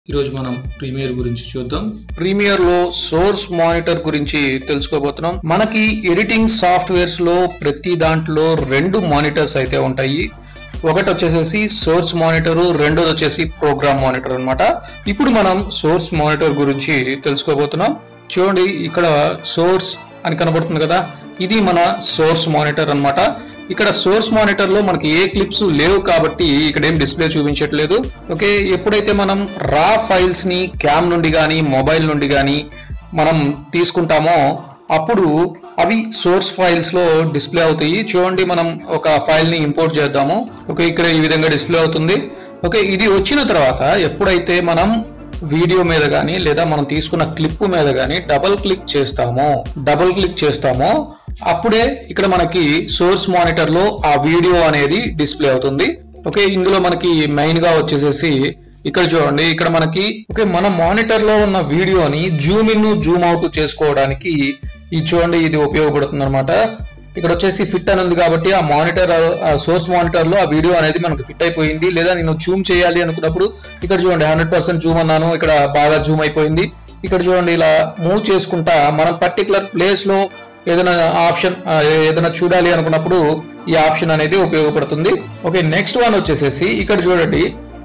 ఈరోజు మనం ప్రీమియర్ గురించి చూద్దాం ప్రీమియర్ లో సోర్స్ మానిటర్ గురించి తెలుసుకోబోతున్నాం మనకి ఎడిటింగ్ సాఫ్ట్వేర్స్ లో ప్రతి దాంట్లో రెండు మానిటర్స్ అయితే ఉంటాయి ఒకటి వచ్చేసేసి సోర్స్ మానిటర్ రెండోది వచ్చేసి ప్రోగ్రామ్ మానిటర్ అన్నమాట ఇప్పుడు మనం సోర్స్ మానిటర్ గురించి తెలుసుకోబోతున్నాం చూడండి ఇక్కడ సోర్స్ అని కనబడుతుంది కదా ఇది మన సోర్స్ మానిటర్ అన్నమాట ఇక్కడ సోర్స్ మానిటర్ లో మనకి ఏ క్లిప్స్ లేవు కాబట్టి ఇక్కడ ఏం డిస్ప్లే చూపించట్లేదు ఓకే ఎప్పుడైతే మనం రా ఫైల్స్ ని క్యామ్ నుండి కానీ మొబైల్ నుండి కానీ మనం తీసుకుంటామో అప్పుడు అవి సోర్స్ ఫైల్స్ లో డిస్ప్లే అవుతాయి చూడండి మనం ఒక ఫైల్ ని ఇంపోర్ట్ చేద్దాము ఓకే ఇక్కడ ఈ విధంగా డిస్ప్లే అవుతుంది ఓకే ఇది వచ్చిన తర్వాత ఎప్పుడైతే మనం వీడియో మీద కానీ లేదా మనం తీసుకున్న క్లిప్ మీద కానీ డబుల్ క్లిక్ చేస్తామో డబుల్ క్లిక్ చేస్తామో అప్పుడే ఇక్కడ మనకి సోర్స్ మానిటర్ లో ఆ వీడియో అనేది డిస్ప్లే అవుతుంది ఓకే ఇందులో మనకి మెయిన్ గా వచ్చేసేసి ఇక్కడ చూడండి ఇక్కడ మనకి ఓకే మన మానిటర్ లో ఉన్న వీడియోని జూమ్ ఇన్ జూమ్ అవుట్ చేసుకోవడానికి ఇది చూడండి ఇది ఉపయోగపడుతుంది అనమాట ఇక్కడ వచ్చేసి ఫిట్ అని ఉంది కాబట్టి ఆ మానిటర్ సోర్స్ మానిటర్ లో ఆ వీడియో అనేది మనకు ఫిట్ అయిపోయింది లేదా నేను జూమ్ చేయాలి అనుకున్నప్పుడు ఇక్కడ చూడండి హండ్రెడ్ పర్సెంట్ జూమ్ అన్నాను ఇక్కడ బాగా జూమ్ అయిపోయింది ఇక్కడ చూడండి ఇలా మూవ్ చేసుకుంటా మనం పర్టికులర్ ప్లేస్ లో ఏదైనా ఆప్షన్ ఏదైనా చూడాలి అనుకున్నప్పుడు ఈ ఆప్షన్ అనేది ఉపయోగపడుతుంది ఓకే నెక్స్ట్ వన్ వచ్చేసేసి ఇక్కడ చూడండి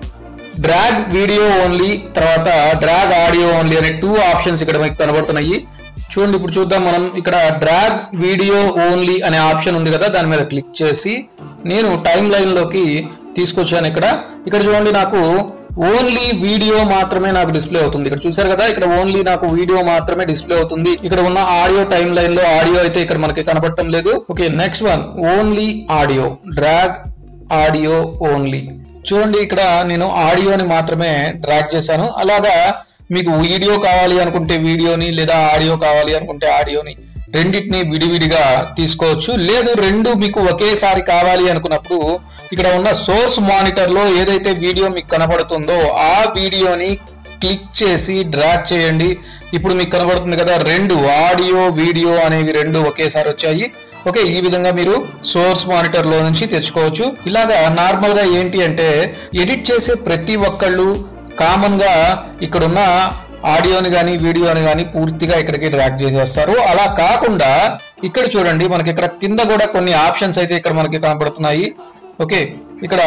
డ్రాగ్ వీడియో ఓన్లీ తర్వాత డ్రాగ్ ఆడియో ఓన్లీ అనే టూ ఆప్షన్స్ ఇక్కడ మీకు కనబడుతున్నాయి చూడండి ఇప్పుడు చూద్దాం మనం ఇక్కడ డ్రాగ్ వీడియో ఓన్లీ అనే ఆప్షన్ ఉంది కదా దాని మీద క్లిక్ చేసి నేను టైం లైన్ లోకి తీసుకొచ్చాను ఇక్కడ ఇక్కడ చూడండి నాకు ఓన్లీ వీడియో మాత్రమే నాకు డిస్ప్లే అవుతుంది ఇక్కడ చూసారు కదా ఇక్కడ ఓన్లీ నాకు వీడియో మాత్రమే డిస్ప్లే అవుతుంది ఇక్కడ ఉన్న ఆడియో టైం లైన్ లో ఆడియో అయితే ఇక్కడ మనకి కనపడటం లేదు okay next one only audio drag audio only చూడండి ఇక్కడ నేను ఆడియోని మాత్రమే డ్రాగ్ చేశాను అలాగా మీకు వీడియో కావాలి అనుకుంటే వీడియోని లేదా ఆడియో కావాలి అనుకుంటే ఆడియోని రెండింటిని విడివిడిగా తీసుకోవచ్చు లేదు రెండు మీకు ఒకేసారి కావాలి అనుకున్నప్పుడు ఇక్కడ ఉన్న సోర్స్ మానిటర్ లో ఏదైతే వీడియో మీకు కనబడుతుందో ఆ వీడియోని క్లిక్ చేసి డ్రాగ్ చేయండి ఇప్పుడు మీకు కనబడుతుంది కదా రెండు ఆడియో వీడియో అనేవి రెండు ఒకేసారి వచ్చాయి ఓకే ఈ విధంగా మీరు సోర్స్ మానిటర్ లో నుంచి తెచ్చుకోవచ్చు ఇలాగా నార్మల్ గా ఏంటి అంటే ఎడిట్ చేసే ప్రతి ఒక్కళ్ళు కామన్ గా ఇక్కడున్న ఆడియోని కానీ వీడియోని కానీ పూర్తిగా ఇక్కడికి డ్రాగ్ చేసేస్తారు అలా కాకుండా ఇక్కడ చూడండి మనకి ఇక్కడ కింద కూడా కొన్ని ఆప్షన్స్ అయితే ఇక్కడ మనకి కనపడుతున్నాయి ఓకే ఇక్కడ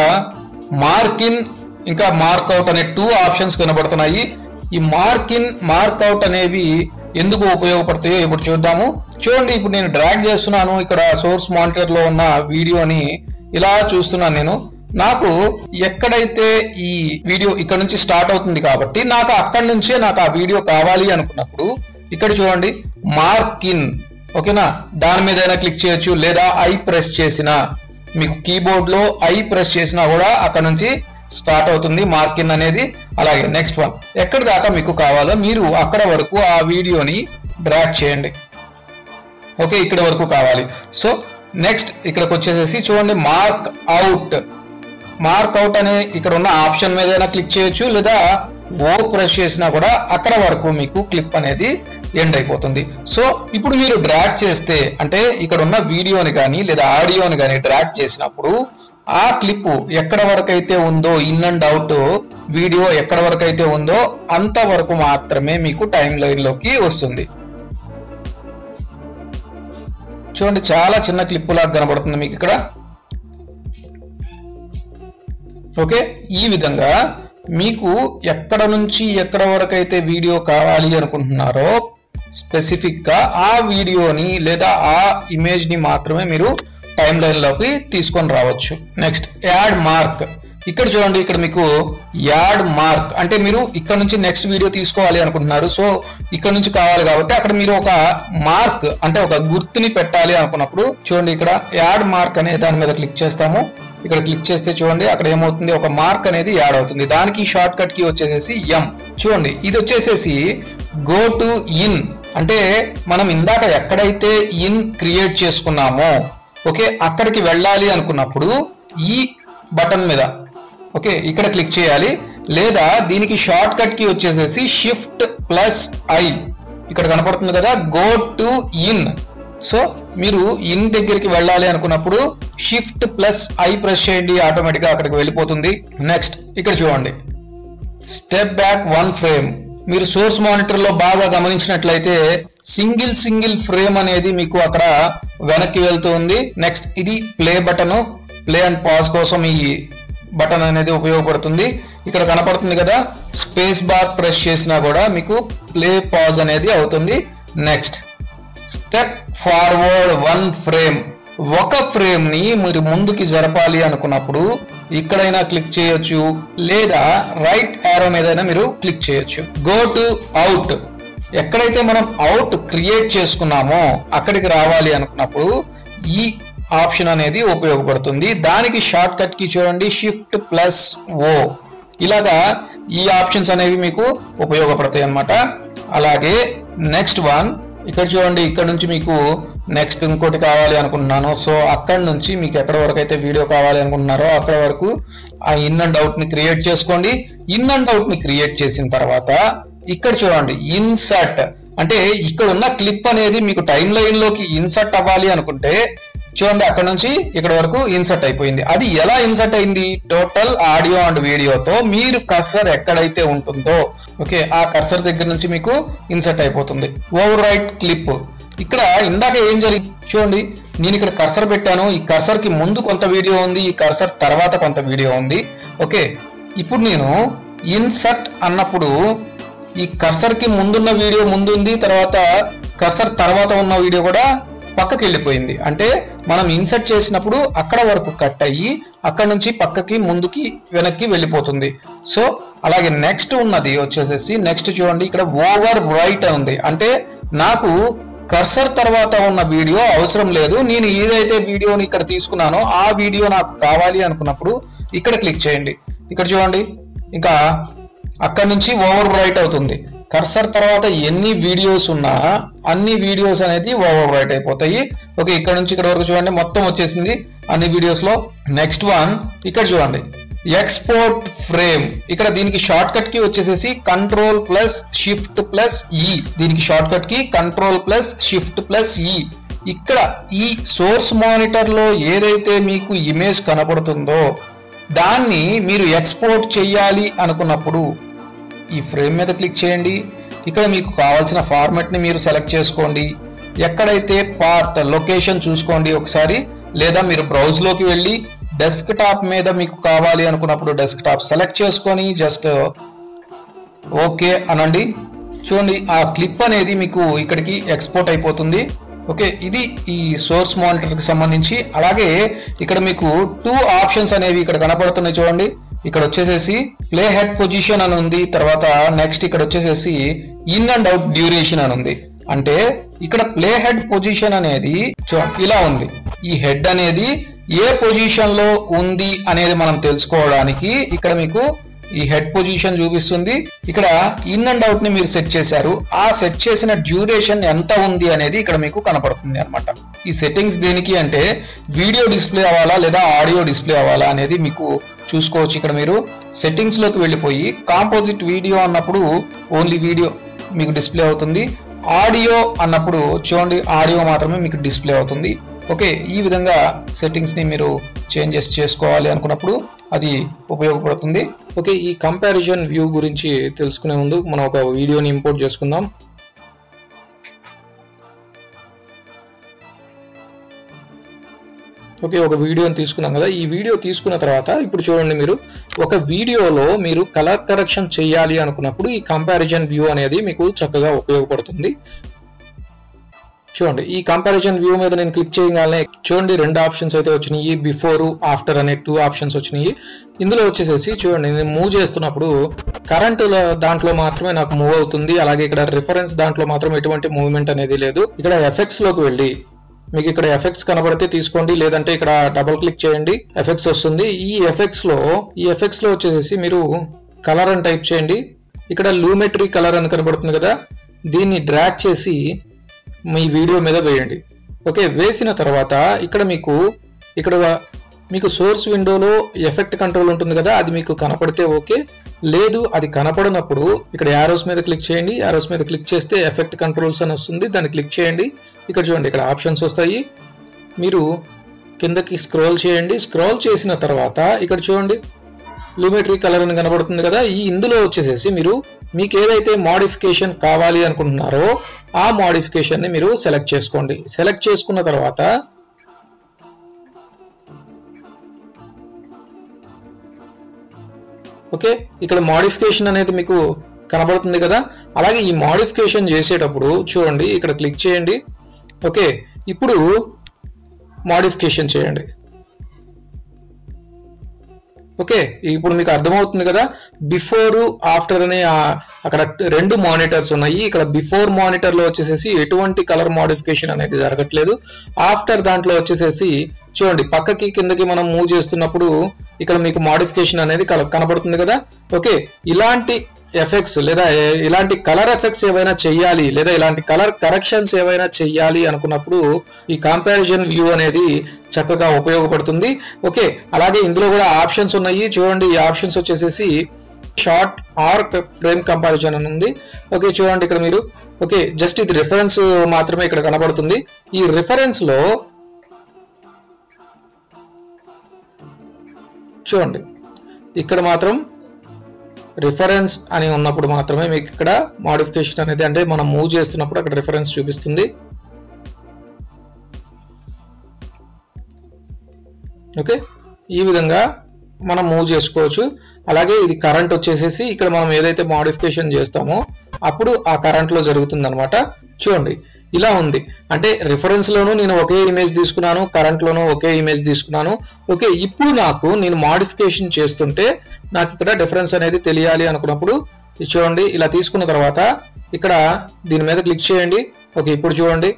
మార్క్ ఇన్ ఇంకా మార్క్ అవుట్ అనే టూ ఆప్షన్స్ కనబడుతున్నాయి ఈ మార్క్ ఇన్ మార్క్ అవుట్ అనేవి ఎందుకు ఉపయోగపడతాయో ఇప్పుడు చూద్దాము చూడండి ఇప్పుడు నేను డ్రాగ్ చేస్తున్నాను ఇక్కడ సోర్స్ మానిటర్ లో ఉన్న వీడియోని ఇలా చూస్తున్నాను నేను నాకు ఎక్కడైతే ఈ వీడియో ఇక్కడ నుంచి స్టార్ట్ అవుతుంది కాబట్టి నాకు అక్కడి నుంచే నాకు ఆ వీడియో కావాలి అనుకున్నప్పుడు ఇక్కడ చూడండి మార్క్ ఇన్ ఓకేనా దాని మీద అయినా క్లిక్ చేయొచ్చు లేదా ఐ ప్రెస్ చేసిన మీకు కీబోర్డ్ లో ఐ ప్రెస్ చేసినా కూడా అక్కడ నుంచి స్టార్ట్ అవుతుంది మార్క్ ఇన్ అనేది అలాగే నెక్స్ట్ వన్ ఎక్కడి దాకా మీకు కావాలో మీరు అక్కడ వరకు ఆ వీడియోని డ్రాగ్ చేయండి ఓకే ఇక్కడ వరకు కావాలి సో నెక్స్ట్ ఇక్కడికి వచ్చేసేసి చూడండి మార్క్ అవుట్ మార్క్ అవుట్ అనే ఇక్కడ ఉన్న ఆప్షన్ మీద క్లిక్ చేయొచ్చు లేదా ఓ ప్రెస్ చేసినా కూడా అక్కడ వరకు మీకు క్లిప్ అనేది ఎండ్ అయిపోతుంది సో ఇప్పుడు మీరు డ్రాగ్ చేస్తే అంటే ఇక్కడ ఉన్న వీడియోని కానీ లేదా ఆడియోని కానీ డ్రాగ్ చేసినప్పుడు ఆ క్లిప్ ఎక్కడ వరకు అయితే ఉందో ఇన్ అండ్ అవుట్ వీడియో ఎక్కడ వరకు అయితే ఉందో అంత వరకు మాత్రమే మీకు టైం లైన్ లోకి వస్తుంది చూడండి చాలా చిన్న క్లిప్ లాగా కనబడుతుంది మీకు ఇక్కడ ఓకే ఈ విధంగా మీకు ఎక్కడ నుంచి ఎక్కడ వరకు అయితే వీడియో కావాలి అనుకుంటున్నారో స్పెసిఫిక్ గా ఆ వీడియోని లేదా ఆ ఇమేజ్ ని మాత్రమే మీరు టైం లైన్ లోకి తీసుకొని రావచ్చు నెక్స్ట్ యాడ్ మార్క్ ఇక్కడ చూడండి ఇక్కడ మీకు యాడ్ మార్క్ అంటే మీరు ఇక్కడ నుంచి నెక్స్ట్ వీడియో తీసుకోవాలి అనుకుంటున్నారు సో ఇక్కడ నుంచి కావాలి కాబట్టి అక్కడ మీరు ఒక మార్క్ అంటే ఒక గుర్తుని పెట్టాలి అనుకున్నప్పుడు చూడండి ఇక్కడ యాడ్ మార్క్ అనే దాని మీద క్లిక్ చేస్తాము ఇక్కడ క్లిక్ చేస్తే చూడండి అక్కడ ఏమవుతుంది ఒక మార్క్ అనేది యాడ్ అవుతుంది దానికి షార్ట్ కట్ కి వచ్చేసేసి ఎం చూడండి ఇది వచ్చేసేసి గో టు ఇన్ అంటే మనం ఇందాక ఎక్కడైతే ఇన్ క్రియేట్ చేసుకున్నామో ఓకే అక్కడికి వెళ్ళాలి అనుకున్నప్పుడు ఈ బటన్ మీద ఓకే ఇక్కడ క్లిక్ చేయాలి లేదా దీనికి షార్ట్ కట్ కి వచ్చేసేసి షిఫ్ట్ ప్లస్ ఐ ఇక్కడ కనపడుతుంది కదా గో టు ఇన్ సో మీరు ఇన్ దగ్గరికి వెళ్ళాలి అనుకున్నప్పుడు షిఫ్ట్ ప్లస్ ఐ ప్రెస్ చేయండి ఆటోమేటిక్ గా అక్కడికి వెళ్ళిపోతుంది నెక్స్ట్ ఇక్కడ చూడండి స్టెప్ బ్యాక్ వన్ ఫ్రేమ్ మీరు సోర్స్ మానిటర్ లో బాగా గమనించినట్లయితే సింగిల్ సింగిల్ ఫ్రేమ్ అనేది మీకు అక్కడ వెనక్కి వెళ్తూ ఉంది నెక్స్ట్ ఇది play button play and pause కోసం ఈ బటన్ అనేది ఉపయోగపడుతుంది ఇక్కడ కనపడుతుంది కదా స్పేస్ బార్ ప్రెస్ చేసినా కూడా మీకు ప్లే పాజ్ అనేది అవుతుంది next step forward one frame ఒక ఫ్రేమ్ ని మీరు ముందుకి జరపాలి అనుకున్నప్పుడు ఇక్కడైనా క్లిక్ చేయొచ్చు లేదా రైట్ యారో మీదైనా మీరు క్లిక్ చేయొచ్చు గో టు అవుట్ ఎక్కడైతే మనం అవుట్ క్రియేట్ చేసుకున్నామో అక్కడికి రావాలి అనుకున్నప్పుడు ఈ ఆప్షన్ అనేది ఉపయోగపడుతుంది దానికి షార్ట్ కట్ కి చూడండి షిఫ్ట్ ప్లస్ ఓ ఇలాగా ఈ ఆప్షన్స్ అనేవి మీకు ఉపయోగపడతాయి అన్నమాట అలాగే నెక్స్ట్ వన్ ఇక్కడ చూడండి ఇక్కడ నుంచి మీకు నెక్స్ట్ ఇంకోటి కావాలి అనుకుంటున్నాను సో అక్కడ నుంచి మీకు ఎక్కడ వరకు అయితే వీడియో కావాలి అనుకుంటున్నారో అక్కడ వరకు ఆ ఇన్ అండ్ అవుట్ ని క్రియేట్ చేసుకోండి ఇన్ అండ్ అవుట్ ని క్రియేట్ చేసిన తర్వాత ఇక్కడ చూడండి ఇన్సర్ట్ అంటే ఇక్కడ ఉన్న క్లిప్ అనేది మీకు టైం లైన్ లోకి ఇన్సర్ట్ అవ్వాలి అనుకుంటే చూడండి అక్కడ నుంచి ఇక్కడ వరకు ఇన్సర్ట్ అయిపోయింది అది ఎలా ఇన్సర్ట్ అయింది టోటల్ ఆడియో అండ్ వీడియోతో మీరు కర్సర్ ఎక్కడైతే ఉంటుందో ఓకే ఆ కర్సర్ దగ్గర నుంచి మీకు ఇన్సర్ట్ అయిపోతుంది ఓవర్ రైట్ క్లిప్ ఇక్కడ ఇందాక ఏం జరిగింది చూడండి నేను ఇక్కడ కర్సర్ పెట్టాను ఈ కర్సర్ కి ముందు కొంత వీడియో ఉంది ఈ కర్సర్ తర్వాత కొంత వీడియో ఉంది ఓకే ఇప్పుడు నేను ఇన్సర్ట్ అన్నప్పుడు ఈ కర్సర్ కి ముందున్న వీడియో ముందు ఉంది తర్వాత కర్సర్ తర్వాత ఉన్న వీడియో కూడా పక్కకి వెళ్ళిపోయింది అంటే మనం ఇన్సర్ట్ చేసినప్పుడు అక్కడ వరకు కట్ అయ్యి అక్కడ నుంచి పక్కకి ముందుకి వెనక్కి వెళ్ళిపోతుంది సో అలాగే నెక్స్ట్ ఉన్నది వచ్చేసేసి నెక్స్ట్ చూడండి ఇక్కడ ఓవర్ రైట్ ఉంది అంటే నాకు కర్సర్ తర్వాత ఉన్న వీడియో అవసరం లేదు నేను ఏదైతే వీడియోని ఇక్కడ తీసుకున్నానో ఆ వీడియో నాకు కావాలి అనుకున్నప్పుడు ఇక్కడ క్లిక్ చేయండి ఇక్కడ చూడండి ఇంకా అక్కడ నుంచి ఓవర్ రైట్ అవుతుంది కర్సర్ తర్వాత ఎన్ని వీడియోస్ ఉన్నా అన్ని వీడియోస్ అనేది ఓవర్ రైట్ అయిపోతాయి ఓకే ఇక్కడ నుంచి ఇక్కడ వరకు చూడండి మొత్తం వచ్చేసింది అన్ని వీడియోస్ లో నెక్స్ట్ వన్ ఇక్కడ చూడండి ఎక్స్పోర్ట్ ఫ్రేమ్ ఇక్కడ దీనికి షార్ట్ కట్ కి వచ్చేసేసి control plus shift plus E దీనికి షార్ట్ కట్ కి control plus shift plus E ఇక్కడ ఈ సోర్స్ మానిటర్ లో ఏదైతే మీకు ఇమేజ్ కనపడుతుందో దాన్ని మీరు ఎక్స్పోర్ట్ చేయాలి అనుకున్నప్పుడు ఈ ఫ్రేమ్ మీద క్లిక్ చేయండి ఇక్కడ మీకు కావాల్సిన ఫార్మెట్ ని మీరు సెలెక్ట్ చేసుకోండి ఎక్కడైతే పార్ట్ లొకేషన్ చూసుకోండి ఒకసారి లేదా మీరు బ్రౌజ్ లోకి వెళ్ళి డెస్క్ టాప్ మీద మీకు కావాలి అనుకున్నప్పుడు డెస్క్ టాప్ సెలెక్ట్ చేసుకొని జస్ట్ ఓకే అనండి చూడండి ఆ క్లిప్ అనేది మీకు ఇక్కడికి ఎక్స్పోర్ట్ అయిపోతుంది ఓకే ఇది ఈ సోర్స్ మానిటర్ కి సంబంధించి అలాగే ఇక్కడ మీకు టూ ఆప్షన్స్ అనేవి ఇక్కడ కనపడుతున్నాయి చూడండి ఇక్కడ వచ్చేసేసి ప్లే హెడ్ పొజిషన్ అని ఉంది తర్వాత నెక్స్ట్ ఇక్కడ వచ్చేసేసి ఇన్ అండ్ అవుట్ డ్యూరేషన్ అని ఉంది అంటే ఇక్కడ ప్లే హెడ్ పొజిషన్ అనేది చూడండి ఇలా ఉంది ఈ హెడ్ అనేది ఏ పొజిషన్ లో ఉంది అనేది మనం తెలుసుకోవడానికి ఇక్కడ మీకు ఈ హెడ్ పొజిషన్ చూపిస్తుంది ఇక్కడ ఇన్ అండ్ అవుట్ ని మీరు సెట్ చేశారు ఆ సెట్ చేసిన డ్యూరేషన్ ఎంత ఉంది అనేది ఇక్కడ మీకు కనపడుతుంది అనమాట ఈ సెట్టింగ్స్ దేనికి అంటే వీడియో డిస్ప్లే అవ్వాలా లేదా ఆడియో డిస్ప్లే అవ్వాలా అనేది మీకు చూసుకోవచ్చు ఇక్కడ మీరు సెట్టింగ్స్ లోకి వెళ్ళిపోయి కాంపోజిట్ వీడియో అన్నప్పుడు ఓన్లీ వీడియో మీకు డిస్ప్లే అవుతుంది ఆడియో అన్నప్పుడు చూడండి ఆడియో మాత్రమే మీకు డిస్ప్లే అవుతుంది ఓకే ఈ విధంగా సెట్టింగ్స్ ని మీరు చేంజెస్ చేసుకోవాలి అనుకున్నప్పుడు అది ఉపయోగపడుతుంది ఓకే ఈ కంపారిజన్ వ్యూ గురించి తెలుసుకునే ముందు మనం ఒక వీడియోని ఇంపోర్ట్ చేసుకుందాం ఓకే ఒక వీడియోని తీసుకున్నాం కదా ఈ వీడియో తీసుకున్న తర్వాత ఇప్పుడు చూడండి మీరు ఒక వీడియోలో మీరు కలర్ కరెక్షన్ చేయాలి అనుకున్నప్పుడు ఈ కంపారిజన్ వ్యూ అనేది మీకు చక్కగా ఉపయోగపడుతుంది చూడండి ఈ కంపారిజన్ వ్యూ మీద నేను క్లిక్ చేయగానే చూడండి రెండు ఆప్షన్స్ అయితే వచ్చినాయి బిఫోర్ ఆఫ్టర్ అనే టూ ఆప్షన్స్ వచ్చినాయి ఇందులో వచ్చేసేసి చూడండి నేను మూవ్ చేస్తున్నప్పుడు కరెంట్ దాంట్లో మాత్రమే నాకు మూవ్ అవుతుంది అలాగే ఇక్కడ రిఫరెన్స్ దాంట్లో మాత్రం ఎటువంటి మూవ్మెంట్ అనేది లేదు ఇక్కడ ఎఫెక్ట్స్ లోకి వెళ్ళి మీకు ఇక్కడ ఎఫెక్ట్స్ కనబడితే తీసుకోండి లేదంటే ఇక్కడ డబుల్ క్లిక్ చేయండి ఎఫెక్ట్స్ వస్తుంది ఈ ఎఫెక్ట్స్ లో ఈ ఎఫెక్ట్స్ లో వచ్చేసి మీరు కలర్ అని టైప్ చేయండి ఇక్కడ లూమెట్రీ కలర్ అని కనబడుతుంది కదా దీన్ని డ్రాగ్ చేసి మీ వీడియో మీద వేయండి ఓకే వేసిన తర్వాత ఇక్కడ మీకు ఇక్కడ మీకు సోర్స్ విండోలో ఎఫెక్ట్ కంట్రోల్ ఉంటుంది కదా అది మీకు కనపడితే ఓకే లేదు అది కనపడినప్పుడు ఇక్కడ యారోస్ మీద క్లిక్ చేయండి యారోస్ మీద క్లిక్ చేస్తే ఎఫెక్ట్ కంట్రోల్స్ అని వస్తుంది దాన్ని క్లిక్ చేయండి ఇక్కడ చూడండి ఇక్కడ ఆప్షన్స్ వస్తాయి మీరు కిందకి స్క్రోల్ చేయండి స్క్రోల్ చేసిన తర్వాత ఇక్కడ చూడండి లూమెట్రీ కలర్ అని కనబడుతుంది కదా ఈ ఇందులో వచ్చేసేసి మీరు మీకు ఏదైతే మోడిఫికేషన్ కావాలి అనుకుంటున్నారో ఆ మోడిఫికేషన్ ని మీరు సెలెక్ట్ చేసుకోండి సెలెక్ట్ చేసుకున్న తర్వాత ఓకే ఇక్కడ మోడిఫికేషన్ అనేది మీకు కనబడుతుంది కదా అలాగే ఈ మోడిఫికేషన్ చేసేటప్పుడు చూడండి ఇక్కడ క్లిక్ చేయండి ఓకే ఇప్పుడు మోడిఫికేషన్ చేయండి ఓకే ఇప్పుడు మీకు అర్థమవుతుంది కదా బిఫోర్ ఆఫ్టర్ అనే ఆ- అక్కడ రెండు మానిటర్స్ ఉన్నాయి ఇక్కడ బిఫోర్ మానిటర్ లో వచ్చేసేసి ఎటువంటి కలర్ మోడిఫికేషన్ అనేది జరగట్లేదు ఆఫ్టర్ దాంట్లో వచ్చేసేసి చూడండి పక్కకి కిందకి మనం మూవ్ చేస్తున్నప్పుడు ఇక్కడ మీకు మోడిఫికేషన్ అనేది కల- కనబడుతుంది కదా ఓకే ఇలాంటి ఎఫెక్ట్స్ లేదా ఏ- ఇలాంటి కలర్ ఎఫెక్ట్స్ ఏవైనా చెయ్యాలి లేదా ఇలాంటి కలర్ కరెక్షన్స్ ఏవైనా చెయ్యాలి అనుకున్నప్పుడు ఈ కంపారిజన్ వ్యూ అనేది చక్కగా ఉపయోగపడుతుంది ఓకే అలాగే ఇందులో కూడా ఆప్షన్స్ ఉన్నాయి చూడండి ఈ ఆప్షన్స్ వచ్చేసేసి షార్ట్ ఆర్ ఫ్రేమ్ కంపారిజన్ అని ఉంది ఓకే చూడండి ఇక్కడ మీరు ఓకే జస్ట్ ఇది రిఫరెన్స్ మాత్రమే ఇక్కడ కనబడుతుంది ఈ రిఫరెన్స్ లో చూడండి ఇక్కడ మాత్రం రిఫరెన్స్ అని ఉన్నప్పుడు మాత్రమే మీకు ఇక్కడ మోడిఫికేషన్ అనేది అంటే మనం మూవ్ చేస్తున్నప్పుడు అక్కడ రిఫరెన్స్ చూపిస్తుంది ఓకే ఈ విధంగా మనం మూవ్ చేసుకోవచ్చు అలాగే ఇది కరెంట్ వచ్చేసేసి ఇక్కడ మనం ఏదైతే మోడిఫికేషన్ చేస్తామో అప్పుడు ఆ కరెంట్ లో జరుగుతుంది అనమాట చూడండి ఇలా ఉంది అంటే రిఫరెన్స్ లోను నేను ఒకే ఇమేజ్ తీసుకున్నాను కరెంట్ లోను ఒకే ఇమేజ్ తీసుకున్నాను ఓకే ఇప్పుడు నాకు నేను మోడిఫికేషన్ చేస్తుంటే నాకు ఇక్కడ డిఫరెన్స్ అనేది తెలియాలి అనుకున్నప్పుడు ఇది చూడండి ఇలా తీసుకున్న తర్వాత ఇక్కడ దీని మీద క్లిక్ చేయండి ఓకే ఇప్పుడు చూడండి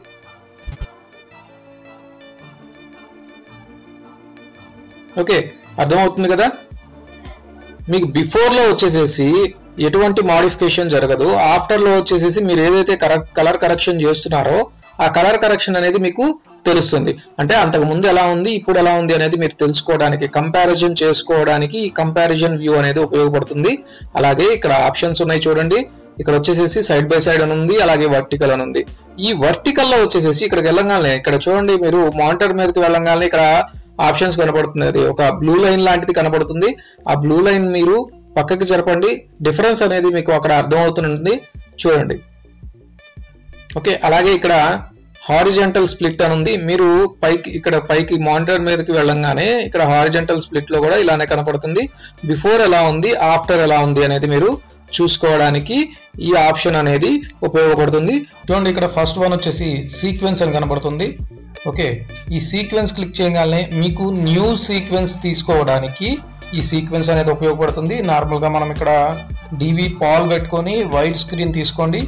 ఓకే అర్థమవుతుంది కదా మీకు బిఫోర్ లో వచ్చేసేసి ఎటువంటి మాడిఫికేషన్ జరగదు ఆఫ్టర్ లో వచ్చేసేసి మీరు ఏదైతే కలర్ కరెక్షన్ చేస్తున్నారో ఆ కలర్ కరెక్షన్ అనేది మీకు తెలుస్తుంది అంటే అంతకు ముందు ఎలా ఉంది ఇప్పుడు ఎలా ఉంది అనేది మీరు తెలుసుకోవడానికి కంపారిజన్ చేసుకోవడానికి ఈ కంపారిజన్ వ్యూ అనేది ఉపయోగపడుతుంది అలాగే ఇక్కడ ఆప్షన్స్ ఉన్నాయి చూడండి ఇక్కడ వచ్చేసేసి సైడ్ బై సైడ్ అని ఉంది అలాగే వర్టికల్ అని ఉంది ఈ వర్టికల్ లో వచ్చేసేసి ఇక్కడికి వెళ్ళగానే ఇక్కడ చూడండి మీరు మానిటర్ మీదకి వెళ్ళగానే ఇక్కడ ఆప్షన్స్ కనబడుతుంది అది ఒక బ్లూ లైన్ లాంటిది కనబడుతుంది ఆ బ్లూ లైన్ మీరు పక్కకి జరపండి డిఫరెన్స్ అనేది మీకు అక్కడ అర్థమవుతుంది చూడండి ఓకే అలాగే ఇక్కడ హారిజెంటల్ స్ప్లిట్ అని ఉంది మీరు పైకి ఇక్కడ పైకి మానిటర్ మీదకి వెళ్ళంగానే ఇక్కడ హారిజెంటల్ స్ప్లిట్ లో కూడా ఇలానే కనపడుతుంది బిఫోర్ ఎలా ఉంది ఆఫ్టర్ ఎలా ఉంది అనేది మీరు చూసుకోవడానికి ఈ ఆప్షన్ అనేది ఉపయోగపడుతుంది చూడండి ఇక్కడ ఫస్ట్ వన్ వచ్చేసి సీక్వెన్స్ అని కనబడుతుంది ఓకే ఈ సీక్వెన్స్ క్లిక్ చేయగానే మీకు న్యూ సీక్వెన్స్ తీసుకోవడానికి ఈ సీక్వెన్స్ అనేది ఉపయోగపడుతుంది నార్మల్గా మనం ఇక్కడ డివి పాల్ పెట్టుకొని వైట్ స్క్రీన్ తీసుకోండి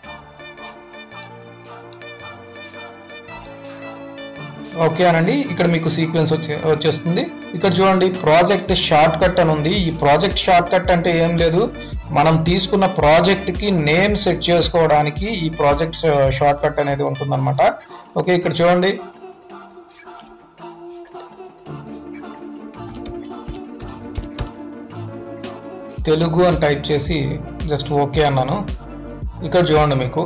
ఓకే అనండి ఇక్కడ మీకు సీక్వెన్స్ వచ్చే వచ్చేస్తుంది ఇక్కడ చూడండి ప్రాజెక్ట్ షార్ట్ కట్ అని ఉంది ఈ ప్రాజెక్ట్ షార్ట్ కట్ అంటే ఏం లేదు మనం తీసుకున్న ప్రాజెక్ట్ కి నేమ్ సెట్ చేసుకోవడానికి ఈ ప్రాజెక్ట్ షార్ట్ కట్ అనేది ఉంటుందన్నమాట ఓకే ఇక్కడ చూడండి తెలుగు అని టైప్ చేసి జస్ట్ ఓకే అన్నాను ఇక్కడ చూడండి మీకు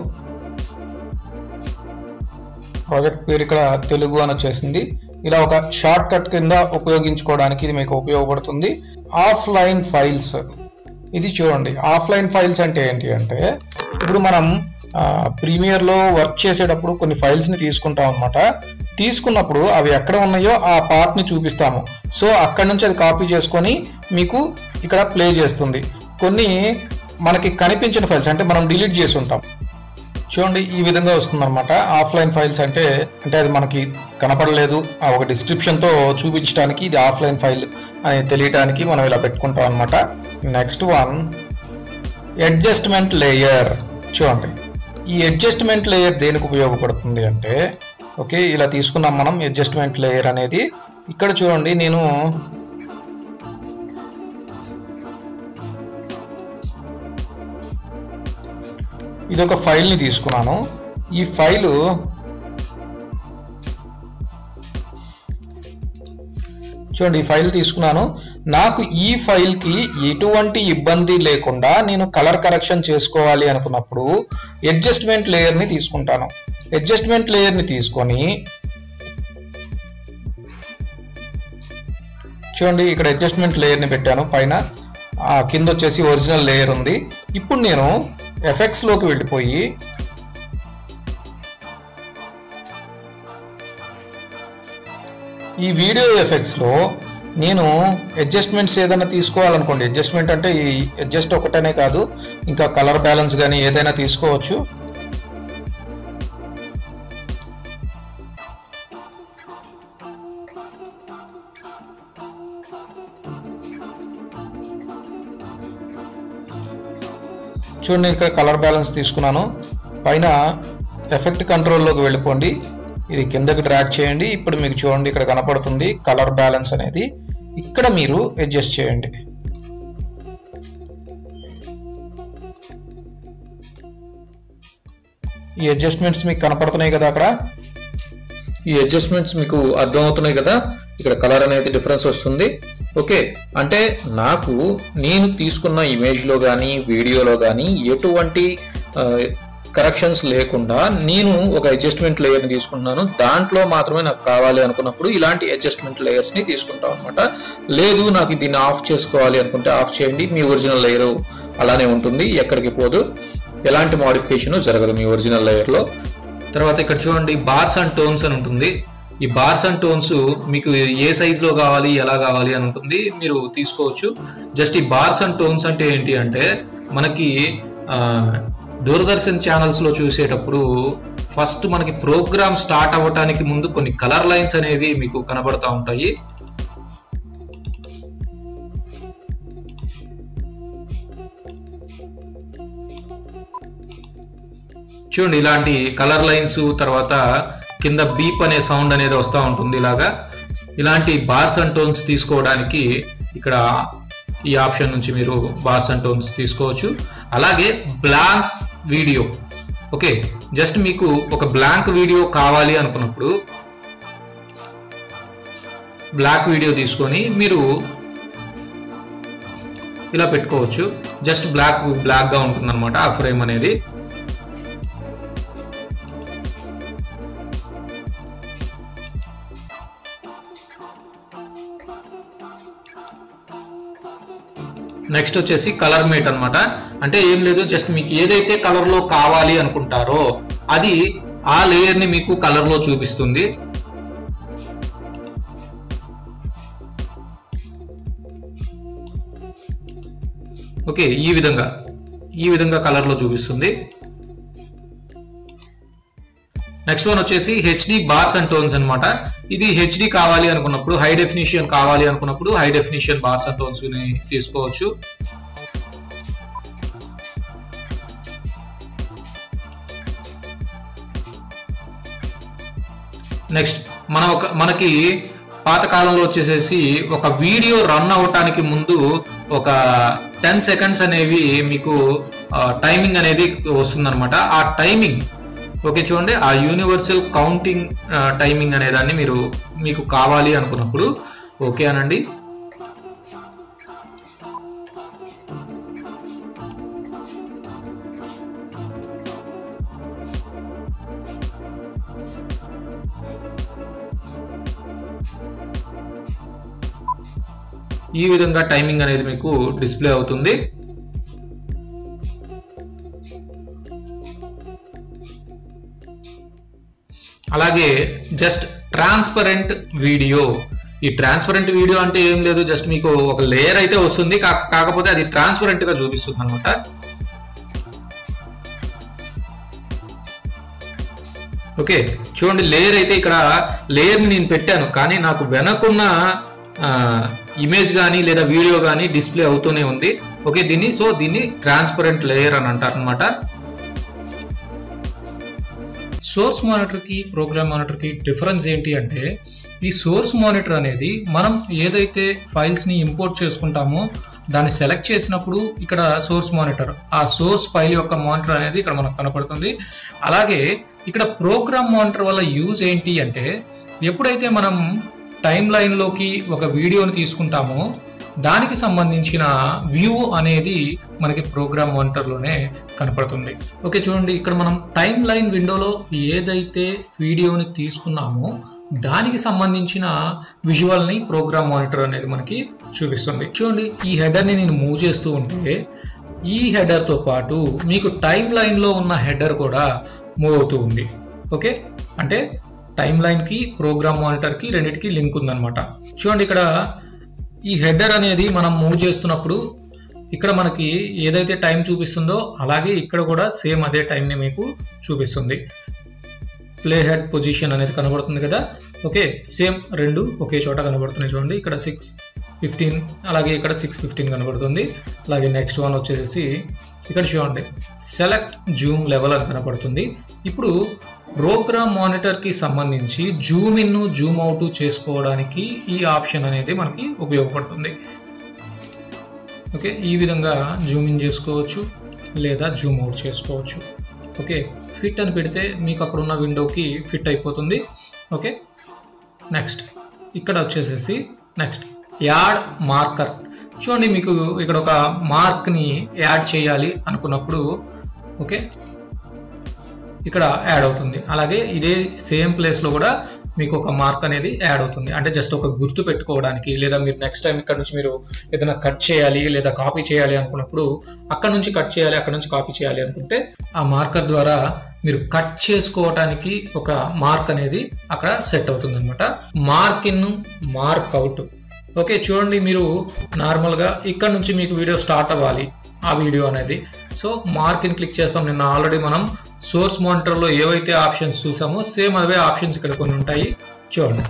ప్రాజెక్ట్ పేరు ఇక్కడ తెలుగు అని వచ్చేసింది ఇలా ఒక షార్ట్ కట్ కింద ఉపయోగించుకోవడానికి ఇది మీకు ఉపయోగపడుతుంది ఆఫ్లైన్ ఫైల్స్ ఇది చూడండి ఆఫ్లైన్ ఫైల్స్ అంటే ఏంటి అంటే ఇప్పుడు మనం ప్రీమియర్ లో వర్క్ చేసేటప్పుడు కొన్ని ఫైల్స్ ని తీసుకుంటాం అనమాట తీసుకున్నప్పుడు అవి ఎక్కడ ఉన్నాయో ఆ పార్ట్ ని చూపిస్తాము సో అక్కడ నుంచి అది కాపీ చేసుకొని మీకు ఇక్కడ ప్లే చేస్తుంది కొన్ని మనకి కనిపించిన ఫైల్స్ అంటే మనం డిలీట్ చేసి ఉంటాం చూడండి ఈ విధంగా వస్తుంది అనమాట ఆఫ్లైన్ ఫైల్స్ అంటే అంటే అది మనకి కనపడలేదు ఆ ఒక డిస్క్రిప్షన్ తో చూపించడానికి ఇది ఆఫ్లైన్ ఫైల్ అని తెలియడానికి మనం ఇలా పెట్టుకుంటాం అనమాట నెక్స్ట్ వన్ అడ్జస్ట్మెంట్ లేయర్ చూడండి ఈ అడ్జస్ట్మెంట్ లేయర్ దేనికి ఉపయోగపడుతుంది అంటే ఓకే ఇలా తీసుకున్నాం మనం అడ్జస్ట్మెంట్ లేయర్ అనేది ఇక్కడ చూడండి నేను ఇది ఒక ఫైల్ని తీసుకున్నాను ఈ ఫైలు చూడండి ఈ ఫైల్ తీసుకున్నాను నాకు ఈ ఫైల్కి ఎటువంటి ఇబ్బంది లేకుండా నేను కలర్ కరెక్షన్ చేసుకోవాలి అనుకున్నప్పుడు అడ్జస్ట్మెంట్ లేయర్ని తీసుకుంటాను అడ్జస్ట్మెంట్ లేయర్ని తీసుకొని చూడండి ఇక్కడ అడ్జస్ట్మెంట్ లేయర్ని పెట్టాను పైన ఆ కింద వచ్చేసి ఒరిజినల్ లేయర్ ఉంది ఇప్పుడు నేను ఎఫెక్ట్స్ లోకి వెళ్ళిపోయి ఈ వీడియో ఎఫెక్ట్స్ లో నేను అడ్జస్ట్మెంట్స్ ఏదైనా తీసుకోవాలనుకోండి అడ్జస్ట్మెంట్ అంటే ఈ అడ్జస్ట్ ఒకటనే కాదు ఇంకా కలర్ బ్యాలెన్స్ కానీ ఏదైనా తీసుకోవచ్చు చూడండి ఇక్కడ కలర్ బ్యాలెన్స్ తీసుకున్నాను పైన ఎఫెక్ట్ కంట్రోల్లోకి వెళ్ళిపోండి ఇది కిందకి డ్రాగ్ చేయండి ఇప్పుడు మీకు చూడండి ఇక్కడ కనపడుతుంది కలర్ బ్యాలెన్స్ అనేది ఇక్కడ మీరు అడ్జస్ట్ చేయండి ఈ అడ్జస్ట్మెంట్స్ మీకు కనపడుతున్నాయి కదా అక్కడ ఈ అడ్జస్ట్మెంట్స్ మీకు అర్థమవుతున్నాయి కదా ఇక్కడ కలర్ అనేది డిఫరెన్స్ వస్తుంది ఓకే అంటే నాకు నేను తీసుకున్న ఇమేజ్లో కానీ వీడియోలో కానీ ఎటువంటి కరెక్షన్స్ లేకుండా నేను ఒక అడ్జస్ట్మెంట్ లేయర్ని తీసుకున్నాను దాంట్లో మాత్రమే నాకు కావాలి అనుకున్నప్పుడు ఇలాంటి అడ్జస్ట్మెంట్ లేయర్స్ని తీసుకుంటాం అనమాట లేదు నాకు దీన్ని ఆఫ్ చేసుకోవాలి అనుకుంటే ఆఫ్ చేయండి మీ ఒరిజినల్ లేయర్ అలానే ఉంటుంది ఎక్కడికి పోదు ఎలాంటి మోడిఫికేషన్ జరగదు మీ ఒరిజినల్ లేయర్లో తర్వాత ఇక్కడ చూడండి బార్స్ అండ్ టోన్స్ అని ఉంటుంది ఈ బార్స్ అండ్ టోన్స్ మీకు ఏ సైజ్ లో కావాలి ఎలా కావాలి అని ఉంటుంది మీరు తీసుకోవచ్చు జస్ట్ ఈ బార్స్ అండ్ టోన్స్ అంటే ఏంటి అంటే మనకి ఆ, దూరదర్శన్ ఛానల్స్ లో చూసేటప్పుడు ఫస్ట్ మనకి ప్రోగ్రామ్ స్టార్ట్ అవ్వటానికి ముందు కొన్ని కలర్ లైన్స్ అనేవి మీకు కనబడతా ఉంటాయి చూడండి ఇలాంటి కలర్ లైన్స్ తర్వాత కింద బీప్ అనే సౌండ్ అనేది వస్తూ ఉంటుంది ఇలాగా ఇలాంటి బార్స్ అండ్ టోన్స్ తీసుకోవడానికి ఇక్కడ ఈ ఆప్షన్ నుంచి మీరు బార్స్ అండ్ టోన్స్ తీసుకోవచ్చు అలాగే బ్లాంక్ వీడియో ఓకే జస్ట్ మీకు ఒక బ్లాంక్ వీడియో కావాలి అనుకున్నప్పుడు బ్లాక్ వీడియో తీసుకొని మీరు ఇలా పెట్టుకోవచ్చు జస్ట్ బ్లాక్ బ్లాక్ గా ఉంటుంది అనమాట ఆ ఫ్రేమ్ అనేది నెక్స్ట్ వచ్చేసి కలర్ మేట్ అన్నమాట అంటే ఏం లేదు జస్ట్ మీకు ఏదైతే కలర్ లో కావాలి అనుకుంటారో అది ఆ లేయర్ ని మీకు కలర్ లో చూపిస్తుంది ఓకే ఈ విధంగా ఈ విధంగా కలర్ లో చూపిస్తుంది నెక్స్ట్ వన్ వచ్చేసి హెచ్డి బార్స్ అండ్ టోన్స్ అన్నమాట ఇది హెచ్డి కావాలి అనుకున్నప్పుడు హై డెఫినిషన్ కావాలి అనుకున్నప్పుడు high definition bars and tones ని తీసుకోవచ్చు నెక్స్ట్ మన ఒక మనకి పాత కాలంలో వచ్చేసేసి ఒక వీడియో రన్ అవటానికి ముందు ఒక టెన్ సెకండ్స్ అనేవి మీకు టైమింగ్ అనేది వస్తుందన్నమాట ఆ టైమింగ్ ఓకే చూడండి ఆ యూనివర్సల్ కౌంటింగ్ టైమింగ్ అనే దాన్ని మీరు మీకు కావాలి అనుకున్నప్పుడు ఓకే అనండి ఈ విధంగా టైమింగ్ అనేది మీకు డిస్ప్లే అవుతుంది అలాగే జస్ట్ ట్రాన్స్పరెంట్ వీడియో ఈ ట్రాన్స్పరెంట్ వీడియో అంటే ఏం లేదు జస్ట్ మీకు ఒక లేయర్ అయితే వస్తుంది కా- కాకపోతే అది ట్రాన్స్పరెంట్ గా చూపిస్తుంది అనమాట ఓకే చూడండి లేయర్ అయితే ఇక్కడ లేయర్ ని నేను పెట్టాను కానీ నాకు వెనకున్న ఇమేజ్ కానీ లేదా వీడియో కానీ డిస్ప్లే అవుతూనే ఉంది ఓకే దీన్ని సో దీన్ని ట్రాన్స్పరెంట్ లేయర్ అని అంటారు అనమాట సోర్స్ మానిటర్ కి ప్రోగ్రామ్ మానిటర్ కి డిఫరెన్స్ ఏంటి అంటే ఈ సోర్స్ మానిటర్ అనేది మనం ఏదైతే ఫైల్స్ ని ఇంపోర్ట్ చేసుకుంటామో దాన్ని సెలెక్ట్ చేసినప్పుడు ఇక్కడ సోర్స్ మానిటర్ ఆ సోర్స్ ఫైల్ యొక్క మానిటర్ అనేది ఇక్కడ మనకు కనపడుతుంది అలాగే ఇక్కడ ప్రోగ్రామ్ మానిటర్ వల్ల యూజ్ ఏంటి అంటే ఎప్పుడైతే మనం టైం లైన్లోకి ఒక వీడియోని తీసుకుంటామో దానికి సంబంధించిన వ్యూ అనేది మనకి ప్రోగ్రామ్ మానిటర్లోనే కనపడుతుంది ఓకే చూడండి ఇక్కడ మనం టైం లైన్ విండోలో ఏదైతే వీడియోని తీసుకున్నామో దానికి సంబంధించిన విజువల్ ని ప్రోగ్రామ్ మానిటర్ అనేది మనకి చూపిస్తుంది చూడండి ఈ హెడర్ ని నేను మూవ్ చేస్తూ ఉంటే ఈ హెడర్ తో పాటు మీకు టైం లైన్ లో ఉన్న హెడర్ కూడా మూవ్ అవుతూ ఉంది ఓకే అంటే టైం లైన్ కి ప్రోగ్రామ్ మానిటర్ కి రెండింటికి లింక్ ఉందన్నమాట చూడండి ఇక్కడ ఈ హెడర్ అనేది మనం మూవ్ చేస్తున్నప్పుడు ఇక్కడ మనకి ఏదైతే టైం చూపిస్తుందో అలాగే ఇక్కడ కూడా సేమ్ అదే టైంని మీకు చూపిస్తుంది ప్లే హెడ్ పొజిషన్ అనేది కనబడుతుంది కదా ఓకే సేమ్ రెండు ఒకే చోట కనబడుతున్నాయి చూడండి ఇక్కడ సిక్స్ ఫిఫ్టీన్ అలాగే ఇక్కడ సిక్స్ ఫిఫ్టీన్ కనబడుతుంది అలాగే నెక్స్ట్ వన్ వచ్చేసి ఇక్కడ చూడండి సెలెక్ట్ జూమ్ లెవెల్ అని కనబడుతుంది ఇప్పుడు ప్రోగ్రామ్ మానిటర్కి సంబంధించి జూమ్ ఇన్ జూమ్ అవుట్ చేసుకోవడానికి ఈ ఆప్షన్ అనేది మనకి ఉపయోగపడుతుంది ఓకే ఈ విధంగా జూమ్ ఇన్ చేసుకోవచ్చు లేదా జూమ్ అవుట్ చేసుకోవచ్చు ఓకే ఫిట్ అని పెడితే మీకు అక్కడ ఉన్న విండోకి ఫిట్ అయిపోతుంది ఓకే నెక్స్ట్ ఇక్కడ వచ్చేసేసి నెక్స్ట్ యాడ్ మార్కర్ చూడండి మీకు ఇక్కడ ఒక మార్క్ని యాడ్ చేయాలి అనుకున్నప్పుడు ఓకే ఇక్కడ యాడ్ అవుతుంది అలాగే ఇదే సేమ్ ప్లేస్లో కూడా మీకు ఒక మార్క్ అనేది యాడ్ అవుతుంది అంటే జస్ట్ ఒక గుర్తు పెట్టుకోవడానికి లేదా మీరు నెక్స్ట్ టైం ఇక్కడ నుంచి మీరు ఏదైనా కట్ చేయాలి లేదా కాపీ చేయాలి అనుకున్నప్పుడు అక్కడ నుంచి కట్ చేయాలి అక్కడ నుంచి కాపీ చేయాలి అనుకుంటే ఆ మార్కర్ ద్వారా మీరు కట్ చేసుకోవడానికి ఒక మార్క్ అనేది అక్కడ సెట్ అవుతుంది అనమాట mark in mark out okay చూడండి మీరు నార్మల్గా ఇక్కడ నుంచి మీకు వీడియో స్టార్ట్ అవ్వాలి ఆ వీడియో అనేది సో మార్క్ ఇన్ క్లిక్ చేస్తాం నిన్న ఆల్రెడీ మనం సోర్స్ మానిటర్లో ఏవైతే ఆప్షన్స్ చూసామో సేమ్ అవే ఆప్షన్స్ ఇక్కడ కొన్ని ఉంటాయి చూడండి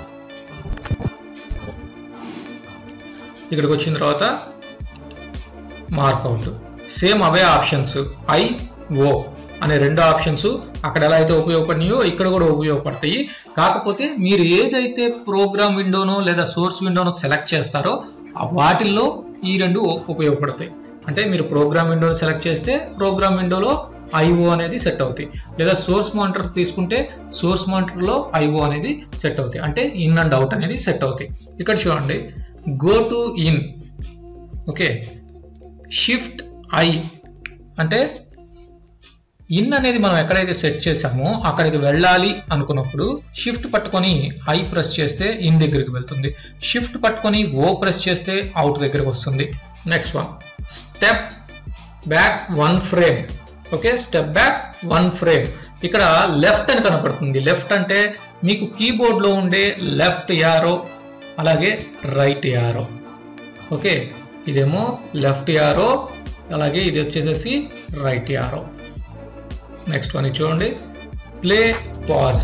ఇక్కడికి వచ్చిన తర్వాత మార్క్ అవుట్ సేమ్ అవే ఆప్షన్స్ ఐ ఓ అనే రెండు ఆప్షన్స్ అక్కడ ఎలా అయితే ఉపయోగపడినాయో ఇక్కడ కూడా ఉపయోగపడతాయి కాకపోతే మీరు ఏదైతే ప్రోగ్రామ్ విండోనో లేదా సోర్స్ విండోనో సెలెక్ట్ చేస్తారో ఆ వాటిల్లో ఈ రెండు ఉపయోగపడతాయి అంటే మీరు ప్రోగ్రామ్ విండోని సెలెక్ట్ చేస్తే ప్రోగ్రామ్ విండోలో ఐఓ అనేది సెట్ అవుతాయి లేదా సోర్స్ మానిటర్ తీసుకుంటే సోర్స్ మానిటర్లో ఐఓ అనేది సెట్ అవుతాయి అంటే ఇన్ అండ్ అవుట్ అనేది సెట్ అవుతాయి ఇక్కడ చూడండి go to in okay shift I అంటే ఇన్ అనేది మనం ఎక్కడైతే సెట్ చేసామో అక్కడికి వెళ్ళాలి అనుకున్నప్పుడు షిఫ్ట్ పట్టుకొని ఐ ప్రెస్ చేస్తే ఇన్ దగ్గరికి వెళ్తుంది షిఫ్ట్ పట్టుకొని ఓ ప్రెస్ చేస్తే అవుట్ దగ్గరికి వస్తుంది next one step back one frame okay step back one frame ఇక్కడ లెఫ్ట్ అని కనపడుతుంది లెఫ్ట్ అంటే మీకు కీబోర్డ్ లో ఉండే లెఫ్ట్ యారో అలాగే రైట్ యారో ఓకే ఇదేమో లెఫ్ట్ యారో అలాగే ఇది వచ్చేసేసి రైట్ యారో నెక్స్ట్ వన్ చూడండి ప్లే పాజ్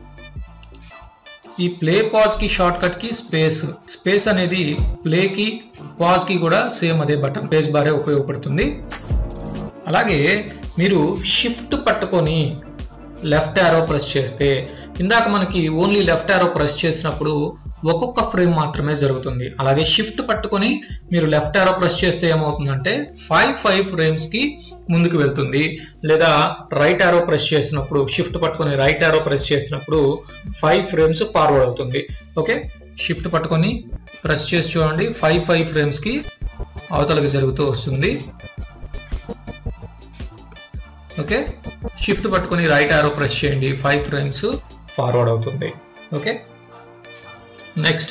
ఈ ప్లే పాజ్ కి షార్ట్ కట్ కి స్పేస్ స్పేస్ అనేది ప్లే కి పాజ్ కి కూడా సేమ్ అదే బటన్ పేజ్ బారే ఉపయోగపడుతుంది అలాగే మీరు షిఫ్ట్ పట్టుకొని లెఫ్ట్ యారో ప్రెస్ చేస్తే ఇందాక మనకి ఓన్లీ లెఫ్ట్ యారో ప్రెస్ చేసినప్పుడు ఒక్కొక్క ఫ్రేమ్ మాత్రమే జరుగుతుంది అలాగే షిఫ్ట్ పట్టుకొని మీరు లెఫ్ట్ యారో ప్రెస్ చేస్తే ఏమవుతుందంటే ఫైవ్ ఫైవ్ ఫ్రేమ్స్ కి ముందుకు వెళ్తుంది లేదా రైట్ యారో ప్రెస్ చేసినప్పుడు షిఫ్ట్ పట్టుకొని రైట్ యారో ప్రెస్ చేసినప్పుడు ఫైవ్ ఫ్రేమ్స్ ఫార్వర్డ్ అవుతుంది ఓకే షిఫ్ట్ పట్టుకొని ప్రెస్ చేసి చూడండి ఫైవ్ ఫైవ్ ఫ్రేమ్స్ కి అవతలకి జరుగుతూ వస్తుంది ఓకే షిఫ్ట్ పట్టుకొని రైట్ ఆరో ప్రెస్ చేయండి ఫైవ్ ఫ్రేమ్స్ ఫార్వర్డ్ అవుతుంది ఓకే నెక్స్ట్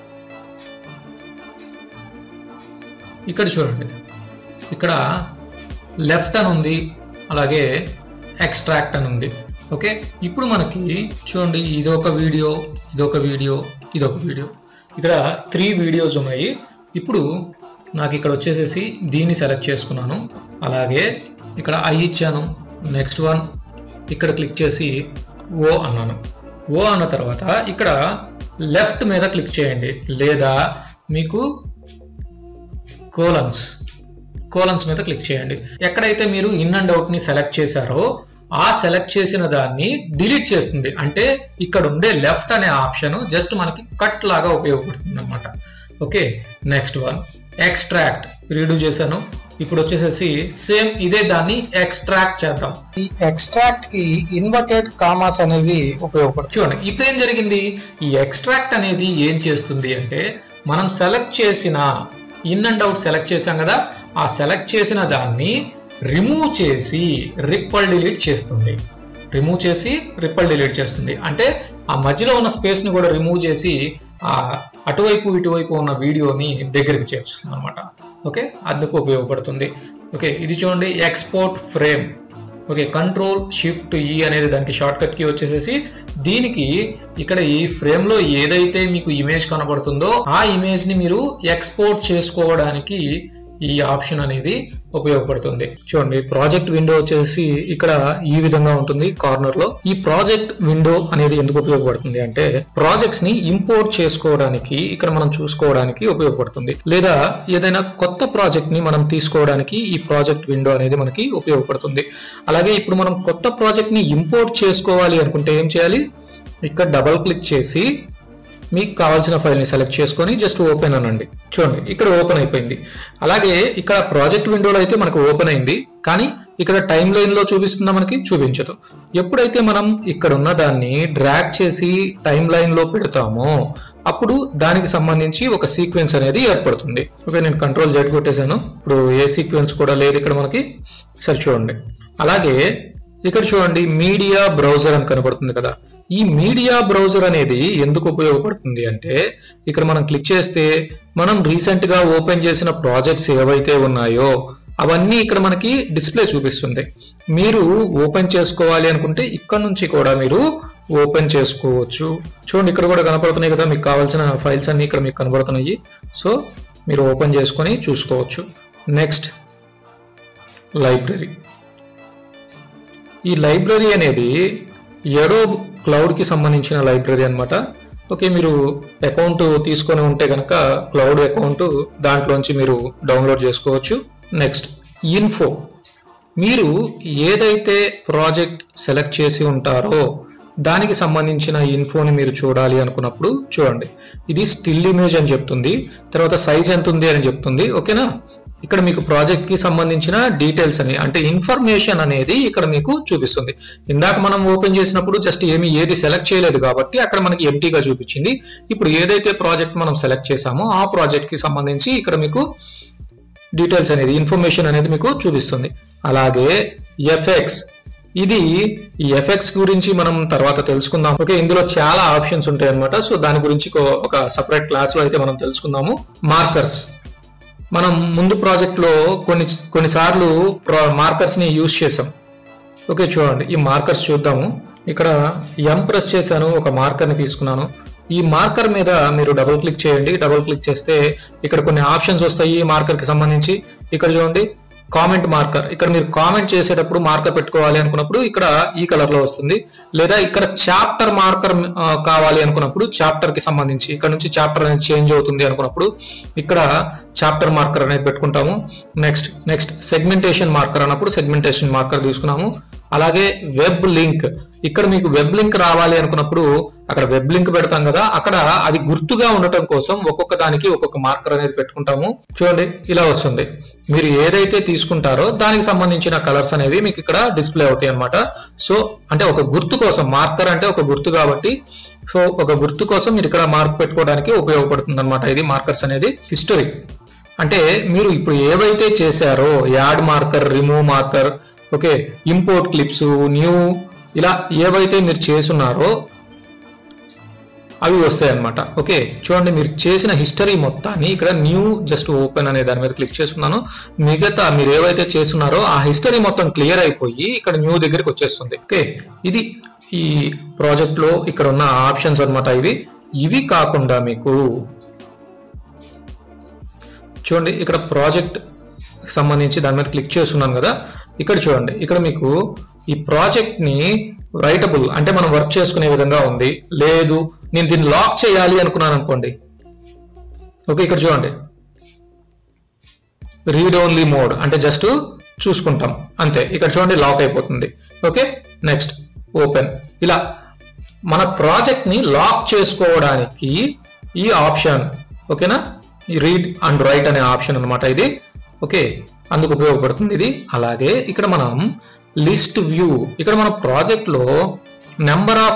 ఇక్కడ చూడండి ఇక్కడ లెఫ్ట్ అని ఉంది అలాగే ఎక్స్ట్రాక్ట్ అని ఉంది ఓకే ఇప్పుడు మనకి చూడండి ఇదొక వీడియో ఇదొక వీడియో ఇదొక వీడియో ఇక్కడ త్రీ వీడియోస్ ఉన్నాయి ఇప్పుడు నాకు ఇక్కడ వచ్చేసేసి దీన్ని సెలెక్ట్ చేసుకున్నాను అలాగే ఇక్కడ ఐ ఇచ్చాను నెక్స్ట్ వన్ ఇక్కడ క్లిక్ చేసి ఓ అన్నాను ఓ అన్న తర్వాత ఇక్కడ లెఫ్ట్ మీద క్లిక్ చేయండి లేదా మీకు కోలన్స్ కోలన్స్ మీద క్లిక్ చేయండి ఎక్కడైతే మీరు ఇన్ అండ్ అవుట్ ని సెలెక్ట్ చేశారో ఆ సెలెక్ట్ చేసిన దాన్ని డిలీట్ చేస్తుంది అంటే ఇక్కడ ఉండే లెఫ్ట్ అనే ఆప్షన్ జస్ట్ మనకి కట్ లాగా ఉపయోగపడుతుంది అనమాట okay next one extract redo చేశాను ఇప్పుడు వచ్చేసేసి సేమ్ ఇదే దాన్ని ఎక్స్ట్రాక్ట్ చేద్దాం ఈ ఎక్స్ట్రాక్ట్ కి ఇన్వర్టెడ్ కామాస్ అనేవి ఉపయోగపడతాయి చూడండి ఇప్పుడు ఏం జరిగింది ఈ ఎక్స్ట్రాక్ట్ అనేది ఏం చేస్తుంది అంటే మనం సెలెక్ట్ చేసిన ఇన్ అండ్ అవుట్ సెలెక్ట్ చేసాం కదా ఆ సెలెక్ట్ చేసిన దాన్ని రిమూవ్ చేసి రిప్పల్ డిలీట్ చేస్తుంది రిమూవ్ చేసి రిప్పల్ డిలీట్ చేస్తుంది అంటే ఆ మధ్యలో ఉన్న స్పేస్ ని కూడా రిమూవ్ చేసి ఆ అటువైపు ఇటువైపు ఉన్న వీడియోని దగ్గరికి చేర్చుతుంది అనమాట ఓకే అందుకు ఉపయోగపడుతుంది ఓకే ఇది చూడండి export frame okay control shift E అనేది దానికి షార్ట్ కట్ కి వచ్చేసేసి దీనికి ఇక్కడ ఈ ఫ్రేమ్ లో ఏదైతే మీకు ఇమేజ్ కనబడుతుందో ఆ ఇమేజ్ ని మీరు ఎక్స్పోర్ట్ చేసుకోవడానికి ఈ ఆప్షన్ అనేది ఉపయోగపడుతుంది చూడండి ప్రాజెక్ట్ విండో వచ్చేసి ఇక్కడ ఈ విధంగా ఉంటుంది కార్నర్ లో ఈ ప్రాజెక్ట్ విండో అనేది ఎందుకు ఉపయోగపడుతుంది అంటే ప్రాజెక్ట్స్ ని ఇంపోర్ట్ చేసుకోవడానికి ఇక్కడ మనం చూసుకోవడానికి ఉపయోగపడుతుంది లేదా ఏదైనా కొత్త ప్రాజెక్ట్ ని మనం తీసుకోవడానికి ఈ ప్రాజెక్ట్ విండో అనేది మనకి ఉపయోగపడుతుంది అలాగే ఇప్పుడు మనం కొత్త ప్రాజెక్ట్ ని ఇంపోర్ట్ చేసుకోవాలి అనుకుంటే ఏం చేయాలి ఇక్కడ డబల్ క్లిక్ చేసి మీకు కావాల్సిన ఫైల్ని సెలెక్ట్ చేసుకొని జస్ట్ ఓపెన్ అనండి చూడండి ఇక్కడ ఓపెన్ అయిపోయింది అలాగే ఇక్కడ ప్రాజెక్ట్ విండోలో అయితే మనకు ఓపెన్ అయింది కానీ ఇక్కడ టైం లైన్ లో చూపిస్తుందా మనకి చూపించదు ఎప్పుడైతే మనం ఇక్కడ ఉన్న దాన్ని డ్రాగ్ చేసి టైం లైన్ లో పెడతామో అప్పుడు దానికి సంబంధించి ఒక సీక్వెన్స్ అనేది ఏర్పడుతుంది ఓకే నేను కంట్రోల్ జెడ్ కొట్టేశాను ఇప్పుడు ఏ సీక్వెన్స్ కూడా లేదు ఇక్కడ మనకి సరే చూడండి అలాగే ఇక్కడ చూడండి మీడియా బ్రౌజర్ అని కనబడుతుంది కదా ఈ మీడియా బ్రౌజర్ అనేది ఎందుకు ఉపయోగపడుతుంది అంటే ఇక్కడ మనం క్లిక్ చేస్తే మనం రీసెంట్ గా ఓపెన్ చేసిన ప్రాజెక్ట్స్ ఏవైతే ఉన్నాయో అవన్నీ ఇక్కడ మనకి డిస్ప్లే చూపిస్తుంది మీరు ఓపెన్ చేసుకోవాలి అనుకుంటే ఇక్కడ నుంచి కూడా మీరు ఓపెన్ చేసుకోవచ్చు చూడండి ఇక్కడ కూడా కనపడుతున్నాయి కదా మీకు కావాల్సిన ఫైల్స్ అన్ని ఇక్కడ మీకు కనబడుతున్నాయి సో మీరు ఓపెన్ చేసుకొని చూసుకోవచ్చు నెక్స్ట్ లైబ్రరీ ఈ లైబ్రరీ అనేది ఎడో క్లౌడ్ కి సంబంధించిన లైబ్రరీ అన్నమాట ఓకే మీరు అకౌంట్ తీసుకొని ఉంటే కనుక క్లౌడ్ అకౌంట్ దాంట్లోంచి మీరు డౌన్లోడ్ చేసుకోవచ్చు నెక్స్ట్ ఇన్ఫో మీరు ఏదైతే ప్రాజెక్ట్ సెలెక్ట్ చేసి ఉంటారో దానికి సంబంధించిన ఇన్ఫోని మీరు చూడాలి అనుకున్నప్పుడు చూడండి ఇది స్టిల్ ఇమేజ్ అని చెప్తుంది తర్వాత సైజ్ ఎంత ఉంది అని చెప్తుంది ఓకేనా ఇక్కడ మీకు ప్రాజెక్ట్ కి సంబంధించిన డీటెయిల్స్ అని అంటే ఇన్ఫర్మేషన్ అనేది ఇక్కడ మీకు చూపిస్తుంది ఇందాక మనం ఓపెన్ చేసినప్పుడు జస్ట్ ఏమి ఏది సెలెక్ట్ చేయలేదు కాబట్టి అక్కడ మనకి ఎంటీగా చూపించింది ఇప్పుడు ఏదైతే ప్రాజెక్ట్ మనం సెలెక్ట్ చేసామో ఆ ప్రాజెక్ట్ కి సంబంధించి ఇక్కడ మీకు డీటెయిల్స్ అనేది ఇన్ఫర్మేషన్ అనేది మీకు చూపిస్తుంది అలాగే ఎఫెక్ట్స్ ఇది ఈ ఎఫెక్ట్స్ గురించి మనం తర్వాత తెలుసుకుందాం ఓకే ఇందులో చాలా ఆప్షన్స్ ఉంటాయి అనమాట సో దాని గురించి ఒక- ఒక సపరేట్ క్లాస్ లో అయితే మనం తెలుసుకుందాము మార్కర్స్ మనం ముందు ప్రాజెక్ట్ లో కొన్ని కొన్నిసార్లు మార్కర్స్ ని యూజ్ చేసాం ఓకే చూడండి ఈ మార్కర్స్ చూద్దాము ఇక్కడ ఎం ప్రెస్ చేశాను ఒక మార్కర్ ని తీసుకున్నాను ఈ మార్కర్ మీద మీరు డబుల్ క్లిక్ చేయండి డబుల్ క్లిక్ చేస్తే ఇక్కడ కొన్ని ఆప్షన్స్ వస్తాయి ఈ మార్కర్ కి సంబంధించి ఇక్కడ చూడండి కామెంట్ మార్కర్ ఇక్కడ మీరు కామెంట్ చేసేటప్పుడు మార్కర్ పెట్టుకోవాలి అనుకున్నప్పుడు ఇక్కడ ఈ కలర్ లో వస్తుంది లేదా ఇక్కడ చాప్టర్ మార్కర్ కావాలి అనుకున్నప్పుడు చాప్టర్ కి సంబంధించి ఇక్కడ నుంచి చాప్టర్ అనేది చేంజ్ అవుతుంది అనుకున్నప్పుడు ఇక్కడ చాప్టర్ మార్కర్ అనేది పెట్టుకుంటాము నెక్స్ట్ నెక్స్ట్ సెగ్మెంటేషన్ మార్కర్ అన్నప్పుడు సెగ్మెంటేషన్ మార్కర్ తీసుకున్నాము అలాగే వెబ్ లింక్ ఇక్కడ మీకు వెబ్ లింక్ రావాలి అనుకున్నప్పుడు అక్కడ వెబ్ లింక్ పెడతాం కదా అక్కడ అది గుర్తుగా ఉండటం కోసం ఒక్కొక్క దానికి ఒక్కొక్క మార్కర్ అనేది పెట్టుకుంటాము చూడండి ఇలా వస్తుంది మీరు ఏదైతే తీసుకుంటారో దానికి సంబంధించిన కలర్స్ అనేవి మీకు ఇక్కడ డిస్ప్లే అవుతాయి అన్నమాట సో అంటే ఒక గుర్తు కోసం మార్కర్ అంటే ఒక గుర్తు కాబట్టి సో ఒక గుర్తు కోసం మీరు ఇక్కడ మార్క్ పెట్టుకోవడానికి ఉపయోగపడుతుంది అనమాట ఇది మార్కర్స్ అనేది హిస్టరీ అంటే మీరు ఇప్పుడు ఏవైతే చేశారో add marker remove marker okay import clips new ఇలా ఏవైతే మీరు చేసున్నారో అవి వస్తాయి అనమాట ఓకే చూడండి మీరు చేసిన హిస్టరీ మొత్తాన్ని ఇక్కడ న్యూ జస్ట్ ఓపెన్ అనే దాని మీద క్లిక్ చేస్తున్నాను మిగతా మీరు ఏవైతే చేస్తున్నారో ఆ హిస్టరీ మొత్తం క్లియర్ అయిపోయి ఇక్కడ న్యూ దగ్గరికి వచ్చేస్తుంది ఓకే ఇది ఈ ప్రాజెక్ట్ లో ఇక్కడ ఉన్న ఆప్షన్స్ అన్నమాట ఇవి ఇవి కాకుండా మీకు చూడండి ఇక్కడ ప్రాజెక్ట్ సంబంధించి దాని మీద క్లిక్ చేస్తున్నాను కదా ఇక్కడ చూడండి ఇక్కడ మీకు ఈ ప్రాజెక్ట్ ని రైటబుల్ అంటే మనం వర్క్ చేసుకునే విధంగా ఉంది లేదు నేను దీన్ని లాక్ చేయాలి అనుకున్నాను అనుకోండి ఓకే ఇక్కడ చూడండి రీడ్ ఓన్లీ మోడ్ అంటే జస్ట్ చూసుకుంటాం అంతే ఇక్కడ చూడండి లాక్ అయిపోతుంది ఓకే నెక్స్ట్ ఓపెన్ ఇలా మన ప్రాజెక్ట్ ని లాక్ చేసుకోవడానికి ఈ ఆప్షన్ ఓకేనా ఈ రీడ్ అండ్ రైట్ అనే ఆప్షన్ అన్నమాట ఇది ఓకే అందుకు ఉపయోగపడుతుంది ఇది అలాగే ఇక్కడ మనం లిస్ట్ వ్యూ ఇక్కడ మన ప్రాజెక్ట్ లో నెంబర్ ఆఫ్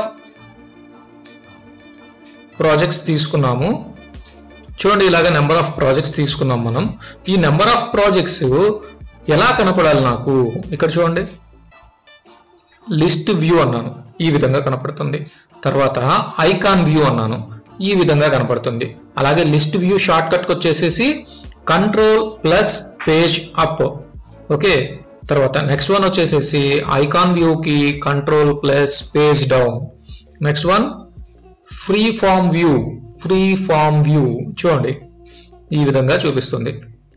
ప్రాజెక్ట్స్ తీసుకున్నాము చూడండి ఇలాగ నెంబర్ ఆఫ్ ప్రాజెక్ట్స్ తీసుకున్నాం మనం ఈ నెంబర్ ఆఫ్ ప్రాజెక్ట్స్ ఎలా కనపడాలి నాకు ఇక్కడ చూడండి లిస్ట్ వ్యూ అన్నాను ఈ విధంగా కనపడుతుంది తర్వాత ఐకాన్ వ్యూ అన్నాను ఈ విధంగా కనపడుతుంది అలాగే లిస్ట్ వ్యూ షార్ట్ కట్ వచ్చేసేసి control plus page up okay తర్వాత నెక్స్ట్ వన్ వచ్చేసేసి ఐకాన్ వ్యూకి control plus page down next one free form view free form view చూడండి ఈ విధంగా చూపిస్తుంది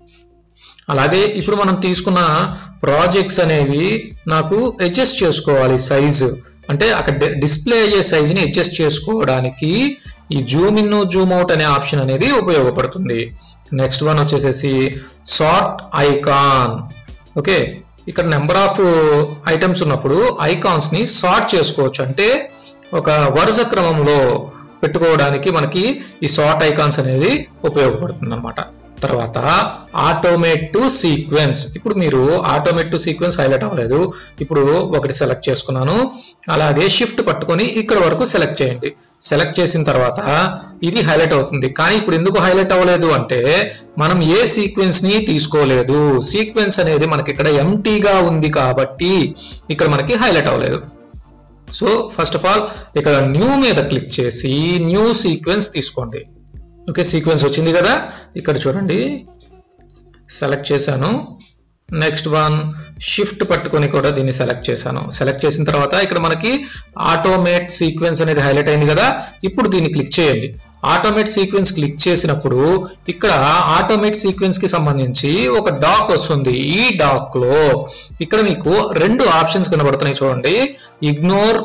అలాగే ఇప్పుడు మనం తీసుకున్న ప్రాజెక్ట్స్ అనేవి నాకు అడ్జస్ట్ చేసుకోవాలి సైజు అంటే అక్కడ డిస్ప్లే అయ్యే సైజుని అడ్జస్ట్ చేసుకోవడానికి ఈ జూమ్ ఇన్ జూమ్ అవుట్ అనే ఆప్షన్ అనేది ఉపయోగపడుతుంది నెక్స్ట్ వన్ వచ్చేసేసి సార్ట్ ఐకాన్ ఓకే ఇక్కడ నెంబర్ ఆఫ్ ఐటమ్స్ ఉన్నప్పుడు ఐకాన్స్ ని సార్ట్ చేసుకోవచ్చు అంటే ఒక వరుస క్రమంలో పెట్టుకోవడానికి మనకి ఈ సార్ట్ ఐకాన్స్ అనేది ఉపయోగపడుతుంది అనమాట తర్వాత ఆటోమేట్ టు సీక్వెన్స్ ఇప్పుడు మీరు ఆటోమేట్ టు సీక్వెన్స్ హైలైట్ అవ్వలేదు ఇప్పుడు ఒకటి సెలెక్ట్ చేసుకున్నాను అలాగే షిఫ్ట్ పట్టుకొని ఇక్కడ వరకు సెలెక్ట్ చేయండి సెలెక్ట్ చేసిన తర్వాత ఇది హైలైట్ అవుతుంది కానీ ఇప్పుడు ఎందుకు హైలైట్ అవ్వలేదు అంటే మనం ఏ సీక్వెన్స్ ని తీసుకోలేదు సీక్వెన్స్ అనేది మనకి ఇక్కడ ఎంటీగా ఉంది కాబట్టి ఇక్కడ మనకి హైలైట్ అవ్వలేదు సో ఫస్ట్ ఆఫ్ ఆల్ ఇక్కడ న్యూ మీద క్లిక్ చేసి న్యూ సీక్వెన్స్ తీసుకోండి ఓకే సీక్వెన్స్ వచ్చింది కదా ఇక్కడ చూడండి సెలెక్ట్ చేశాను నెక్స్ట్ వన్ షిఫ్ట్ పట్టుకొని కూడా దీన్ని సెలెక్ట్ చేశాను సెలెక్ట్ చేసిన తర్వాత ఇక్కడ మనకి ఆటోమేట్ సీక్వెన్స్ అనేది హైలైట్ అయింది కదా ఇప్పుడు దీన్ని క్లిక్ చేయండి ఆటోమేట్ సీక్వెన్స్ క్లిక్ చేసినప్పుడు ఇక్కడ ఆటోమేట్ సీక్వెన్స్ కి సంబంధించి ఒక డాక్ వస్తుంది ఈ డాక్ లో ఇక్కడ మీకు రెండు ఆప్షన్స్ కనబడుతున్నాయి చూడండి ఇగ్నోర్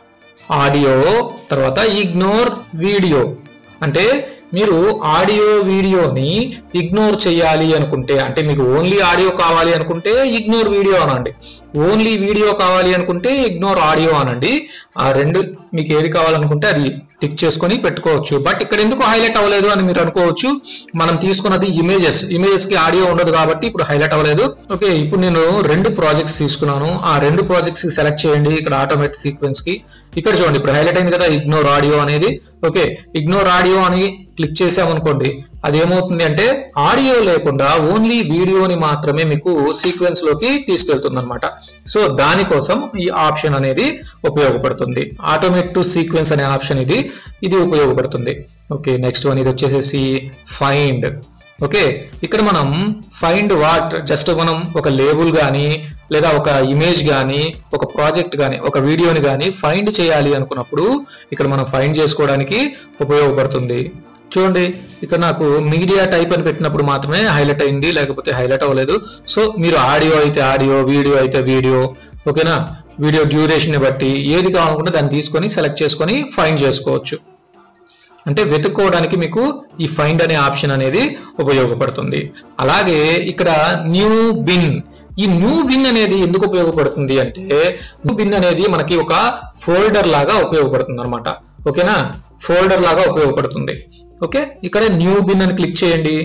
ఆడియో తర్వాత ఇగ్నోర్ వీడియో అంటే మీరు ఆడియో వీడియోని ఇగ్నోర్ చేయాలి అనుకుంటే అంటే మీకు ఓన్లీ ఆడియో కావాలి అనుకుంటే ఇగ్నోర్ వీడియో అనండి ఓన్లీ వీడియో కావాలి అనుకుంటే ఇగ్నోర్ ఆడియో అనండి ఆ రెండు మీకు ఏది కావాలనుకుంటే అది టిక్ చేసుకొని పెట్టుకోవచ్చు బట్ ఇక్కడ ఎందుకు హైలైట్ అవ్వలేదు అని మీరు అనుకోవచ్చు మనం తీసుకున్నది ఇమేజెస్ ఇమేజెస్ కి ఆడియో ఉండదు కాబట్టి ఇప్పుడు హైలైట్ అవ్వలేదు ఓకే ఇప్పుడు నేను రెండు ప్రాజెక్ట్స్ తీసుకున్నాను ఆ రెండు ప్రాజెక్ట్స్ సెలెక్ట్ చేయండి ఇక్కడ ఆటోమేటిక్ సీక్వెన్స్ కి ఇక్కడ చూడండి ఇప్పుడు హైలైట్ అయింది కదా ఇగ్నోర్ ఆడియో అనేది ఓకే ఇగ్నోర్ ఆడియో అని క్లిక్ చేసామనుకోండి అది ఏమవుతుంది అంటే ఆడియో లేకుండా ఓన్లీ వీడియోని మాత్రమే మీకు సీక్వెన్స్ లోకి తీసుకెళ్తుంది అనమాట సో దానికోసం ఈ ఆప్షన్ అనేది ఉపయోగపడుతుంది ఆటోమేట్ టు సీక్వెన్స్ అనే ఆప్షన్ ఇది ఇది ఉపయోగపడుతుంది ఓకే నెక్స్ట్ వన్ ఇది వచ్చేసేసి ఫైండ్ ఓకే ఇక్కడ మనం ఫైండ్ వాట్ జస్ట్ మనం ఒక లేబుల్ కానీ లేదా ఒక ఇమేజ్ కానీ ఒక ప్రాజెక్ట్ కానీ ఒక వీడియోని కానీ ఫైండ్ చేయాలి అనుకున్నప్పుడు ఇక్కడ మనం ఫైండ్ చేసుకోవడానికి ఉపయోగపడుతుంది చూడండి ఇక్కడ నాకు మీడియా టైప్ అని పెట్టినప్పుడు మాత్రమే హైలైట్ అయింది లేకపోతే హైలైట్ అవ్వలేదు సో మీరు ఆడియో అయితే ఆడియో వీడియో అయితే వీడియో ఓకేనా వీడియో డ్యూరేషన్ బట్టి ఏది కావాలనుకుంటే దాన్ని తీసుకొని సెలెక్ట్ చేసుకొని ఫైండ్ చేసుకోవచ్చు అంటే వెతుక్కోవడానికి మీకు ఈ ఫైండ్ అనే ఆప్షన్ అనేది ఉపయోగపడుతుంది అలాగే ఇక్కడ న్యూ బిన్ ఈ న్యూ బిన్ అనేది ఎందుకు ఉపయోగపడుతుంది అంటే న్యూ బిన్ అనేది మనకి ఒక ఫోల్డర్ లాగా ఉపయోగపడుతుంది అనమాట ఓకేనా ఫోల్డర్ లాగా ఉపయోగపడుతుంది ఓకే ఇక్కడ న్యూ బిన్ అని క్లిక్ చేయండి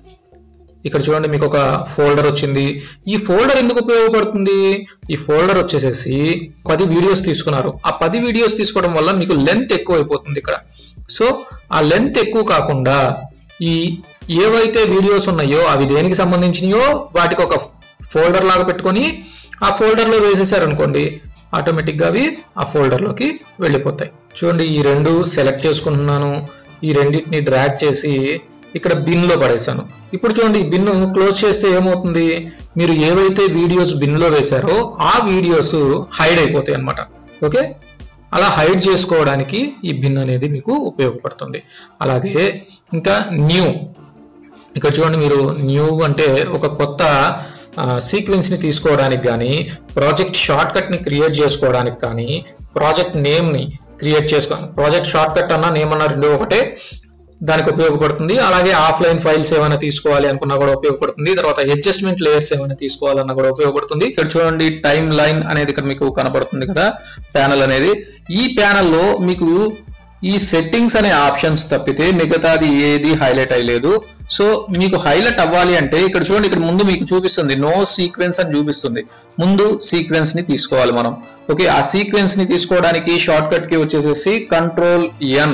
ఇక్కడ చూడండి మీకు ఒక ఫోల్డర్ వచ్చింది ఈ ఫోల్డర్ ఎందుకు ఉపయోగపడుతుంది ఈ ఫోల్డర్ వచ్చేసేసి పది వీడియోస్ తీసుకున్నారు ఆ పది వీడియోస్ తీసుకోవడం వల్ల మీకు లెంత్ ఎక్కువ అయిపోతుంది ఇక్కడ సో ఆ లెంత్ ఎక్కువ కాకుండా ఈ ఏవైతే వీడియోస్ ఉన్నాయో అవి దేనికి సంబంధించినయో వాటికి ఒక ఫోల్డర్ లాగా పెట్టుకొని ఆ ఫోల్డర్ లో వేసేసారు అనుకోండి ఆటోమేటిక్ గా అవి ఆ ఫోల్డర్ లోకి వెళ్ళిపోతాయి చూడండి ఈ రెండు సెలెక్ట్ చేసుకుంటున్నాను ఈ రెండింటిని డ్రాగ్ చేసి ఇక్కడ బిన్ లో పడేశాను ఇప్పుడు చూడండి ఈ బిన్ క్లోజ్ చేస్తే ఏమవుతుంది మీరు ఏవైతే వీడియోస్ బిన్ లో వేశారో ఆ వీడియోస్ హైడ్ అయిపోతాయి అన్నమాట ఓకే అలా హైడ్ చేసుకోవడానికి ఈ బిన్ అనేది మీకు ఉపయోగపడుతుంది అలాగే ఇంకా న్యూ ఇక్కడ చూడండి మీరు న్యూ అంటే ఒక కొత్త సీక్వెన్స్ ని తీసుకోవడానికి కానీ ప్రాజెక్ట్ షార్ట్ కట్ ని క్రియేట్ చేసుకోవడానికి కానీ ప్రాజెక్ట్ నేమ్ ని క్రియేట్ చేసుకో ప్రాజెక్ట్ షార్ట్ కట్ అన్న నేమ్ అన్న రెండు ఒకటే దానికి ఉపయోగపడుతుంది అలాగే ఆఫ్లైన్ ఫైల్స్ ఏమైనా తీసుకోవాలి అనుకున్నా కూడా ఉపయోగపడుతుంది తర్వాత అడ్జస్ట్మెంట్ లేయర్స్ ఏమైనా తీసుకోవాలన్నా కూడా ఉపయోగపడుతుంది ఇక్కడ చూడండి టైం లైన్ అనేది ఇక్కడ మీకు కనపడుతుంది కదా ప్యానల్ అనేది ఈ ప్యానల్లో మీకు ఈ సెట్టింగ్స్ అనే ఆప్షన్స్ తప్పితే మిగతాది ఏది హైలైట్ అయ్యలేదు సో మీకు హైలైట్ అవ్వాలి అంటే ఇక్కడ చూడండి ఇక్కడ ముందు మీకు చూపిస్తుంది నో సీక్వెన్స్ అని చూపిస్తుంది ముందు సీక్వెన్స్ ని తీసుకోవాలి మనం ఓకే ఆ సీక్వెన్స్ ని తీసుకోవడానికి షార్ట్ కట్ కి వచ్చేసేసి control N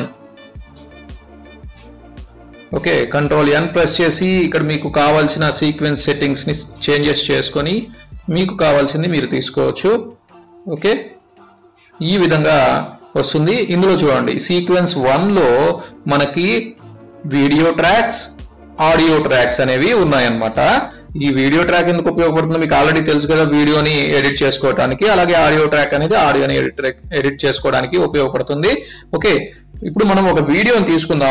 okay control N press చేసి ఇక్కడ మీకు కావాల్సిన సీక్వెన్స్ సెట్టింగ్స్ ని చేంజెస్ చేసుకొని మీకు కావాల్సింది మీరు తీసుకోవచ్చు ఓకే ఈ విధంగా వస్తుంది ఇందులో చూడండి సీక్వెన్స్ వన్ లో మనకి వీడియో ట్రాక్స్ ఆడియో ట్రాక్స్ అనేవి ఉన్నాయన్నమాట ఈ వీడియో ట్రాక్ ఎందుకు ఉపయోగపడుతుందో మీకు ఆల్రెడీ తెలుసు కదా వీడియోని ఎడిట్ చేసుకోవడానికి అలాగే ఆడియో ట్రాక్ అనేది ఆడియోని ఎడిట్ ఎడిట్ చేసుకోవడానికి ఉపయోగపడుతుంది ఓకే ఇప్పుడు మనం ఒక వీడియోని తీసుకుందాం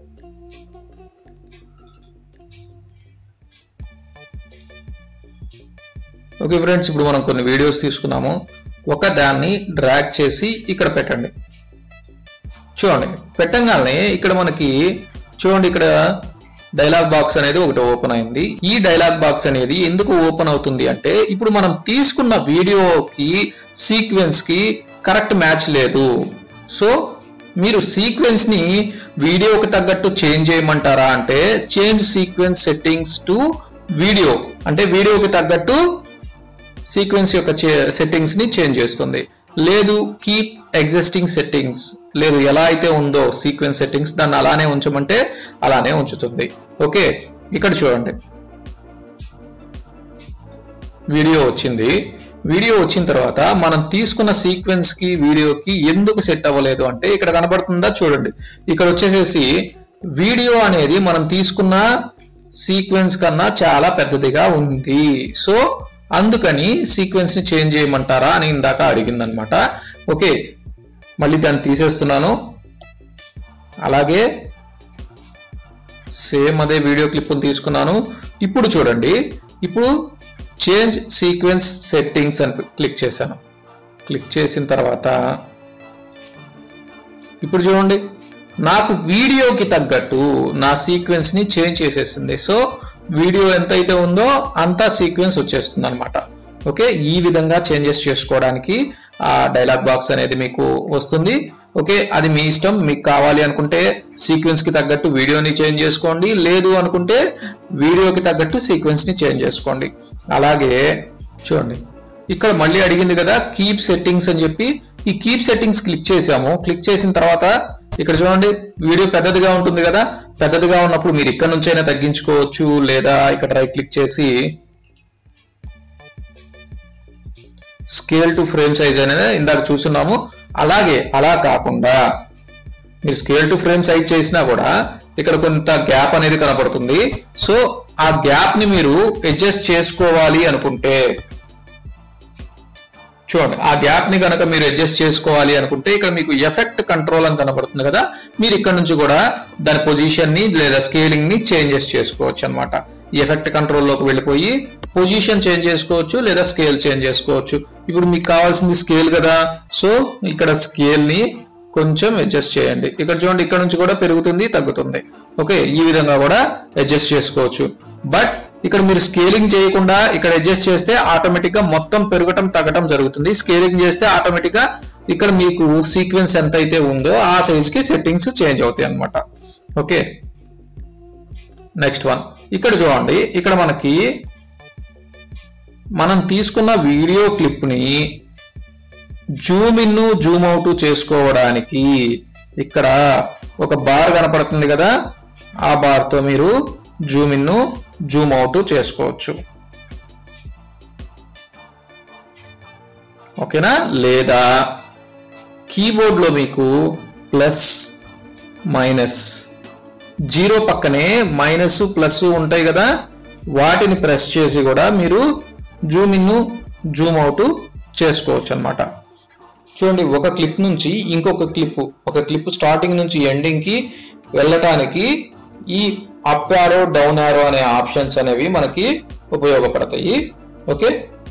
ఓకే ఫ్రెండ్స్ ఇప్పుడు మనం కొన్ని వీడియోస్ తీసుకున్నాము ఒక దాన్ని డ్రాగ్ చేసి ఇక్కడ పెట్టండి చూడండి పెట్టంగానే ఇక్కడ మనకి చూడండి ఇక్కడ డైలాగ్ బాక్స్ అనేది ఒకటి ఓపెన్ అయింది ఈ డైలాగ్ బాక్స్ అనేది ఎందుకు ఓపెన్ అవుతుంది అంటే ఇప్పుడు మనం తీసుకున్న వీడియోకి సీక్వెన్స్ కి కరెక్ట్ మ్యాచ్ లేదు సో మీరు సీక్వెన్స్ ని వీడియోకి తగ్గట్టు చేంజ్ చేయమంటారా అంటే change sequence settings to video అంటే వీడియోకి తగ్గట్టు సీక్వెన్స్ యొక్క సెట్టింగ్స్ ని చేంజ్ చేస్తుంది లేదు కీప్ ఎగ్జిస్టింగ్ సెట్టింగ్స్ లేదు ఎలా అయితే ఉందో సీక్వెన్స్ సెట్టింగ్స్ దాన్ని అలానే ఉంచమంటే అలానే ఉంచుతుంది ఓకే ఇక్కడ చూడండి వీడియో వచ్చింది వీడియో వచ్చిన తర్వాత మనం తీసుకున్న సీక్వెన్స్ కి వీడియోకి ఎందుకు సెట్ అవ్వలేదు అంటే ఇక్కడ కనబడుతుందా చూడండి ఇక్కడ వచ్చేసేసి వీడియో అనేది మనం తీసుకున్న సీక్వెన్స్ కన్నా చాలా పెద్దదిగా ఉంది సో అందుకని సీక్వెన్స్ ని చేంజ్ చేయమంటారా అని ఇందాక అడిగిందనమాట ఓకే మళ్ళీ దాన్ని తీసేస్తున్నాను అలాగే సేమ్ అదే వీడియో క్లిప్ తీసుకున్నాను ఇప్పుడు చూడండి ఇప్పుడు చేంజ్ సీక్వెన్స్ సెట్టింగ్స్ అని క్లిక్ చేశాను క్లిక్ చేసిన తర్వాత ఇప్పుడు చూడండి నాకు వీడియోకి తగ్గట్టు నా సీక్వెన్స్ ని చేంజ్ చేసేసింది సో వీడియో ఎంత అయితే ఉందో అంతా సీక్వెన్స్ వచ్చేస్తుంది అనమాట ఓకే ఈ విధంగా చేంజెస్ చేసుకోవడానికి ఆ డైలాగ్ బాక్స్ అనేది మీకు వస్తుంది ఓకే అది మీ ఇష్టం మీకు కావాలి అనుకుంటే సీక్వెన్స్ కి తగ్గట్టు వీడియోని చేంజ్ చేసుకోండి లేదు అనుకుంటే వీడియోకి తగ్గట్టు సీక్వెన్స్ ని చేంజ్ చేసుకోండి అలాగే చూడండి ఇక్కడ మళ్ళీ అడిగింది కదా కీప్ సెట్టింగ్స్ అని చెప్పి ఈ కీప్ సెట్టింగ్స్ క్లిక్ చేసాము క్లిక్ చేసిన తర్వాత ఇక్కడ చూడండి వీడియో పెద్దదిగా ఉంటుంది కదా పెద్దదిగా ఉన్నప్పుడు మీరు ఇక్కడ నుంచైనా తగ్గించుకోవచ్చు లేదా ఇక్కడ రైట్ క్లిక్ చేసి స్కేల్ టు ఫ్రేమ్ సైజ్ అనేది ఇందాక చూస్తున్నాము అలాగే అలా కాకుండా మీరు స్కేల్ టు ఫ్రేమ్ సైజ్ చేసినా కూడా ఇక్కడ కొంత గ్యాప్ అనేది కనపడుతుంది సో ఆ గ్యాప్ ని మీరు అడ్జస్ట్ చేసుకోవాలి అనుకుంటే చూడండి ఆ గ్యాప్ ని కనుక మీరు అడ్జస్ట్ చేసుకోవాలి అనుకుంటే ఇక్కడ మీకు ఎఫెక్ట్ కంట్రోల్ అని కనబడుతుంది కదా మీరు ఇక్కడ నుంచి కూడా దాని పొజిషన్ ని లేదా స్కేలింగ్ ని చేంజెస్ చేసుకోవచ్చు అనమాట ఎఫెక్ట్ కంట్రోల్ లోకి వెళ్ళిపోయి పొజిషన్ చేంజ్ చేసుకోవచ్చు లేదా స్కేల్ చేంజ్ చేసుకోవచ్చు ఇప్పుడు మీకు కావాల్సింది స్కేల్ కదా సో ఇక్కడ స్కేల్ ని కొంచెం అడ్జస్ట్ చేయండి ఇక్కడ చూడండి ఇక్కడ నుంచి కూడా పెరుగుతుంది తగ్గుతుంది ఓకే ఈ విధంగా కూడా అడ్జస్ట్ చేసుకోవచ్చు బట్ ఇక్కడ మీరు స్కేలింగ్ చేయకుండా ఇక్కడ అడ్జస్ట్ చేస్తే ఆటోమేటిక్ గా మొత్తం పెరగటం తగ్గటం జరుగుతుంది స్కేలింగ్ చేస్తే ఆటోమేటిక్ గా ఇక్కడ మీకు సీక్వెన్స్ ఎంత అయితే ఉందో ఆ సైజ్ కి సెట్టింగ్స్ చేంజ్ అవుతాయి అనమాట ఓకే నెక్స్ట్ వన్ ఇక్కడ చూడండి ఇక్కడ మనకి మనం తీసుకున్న వీడియో క్లిప్ ని జూమ్ ఇన్ జూమ్ అవుట్ చేసుకోవడానికి ఇక్కడ ఒక బార్ కనపడుతుంది కదా ఆ బార్ తో మీరు జూమ్ ఇన్ జూమ్ అవుట్ చేసుకోవచ్చు ఓకేనా లేదా కీబోర్డ్ లో మీకు ప్లస్ మైనస్ జీరో పక్కనే మైనస్ ప్లస్ ఉంటాయి కదా వాటిని ప్రెస్ చేసి కూడా మీరు జూమ్ ఇన్ జూమ్ అవుట్ చేసుకోవచ్చు అనమాట చూడండి ఒక క్లిప్ నుంచి ఇంకొక క్లిప్ ఒక క్లిప్ స్టార్టింగ్ నుంచి ఎండింగ్ కి వెళ్ళటానికి ఈ అప్ యారో డౌన్ యారో అనే ఆప్షన్స్ అనేవి మనకి ఉపయోగపడతాయి ఓకే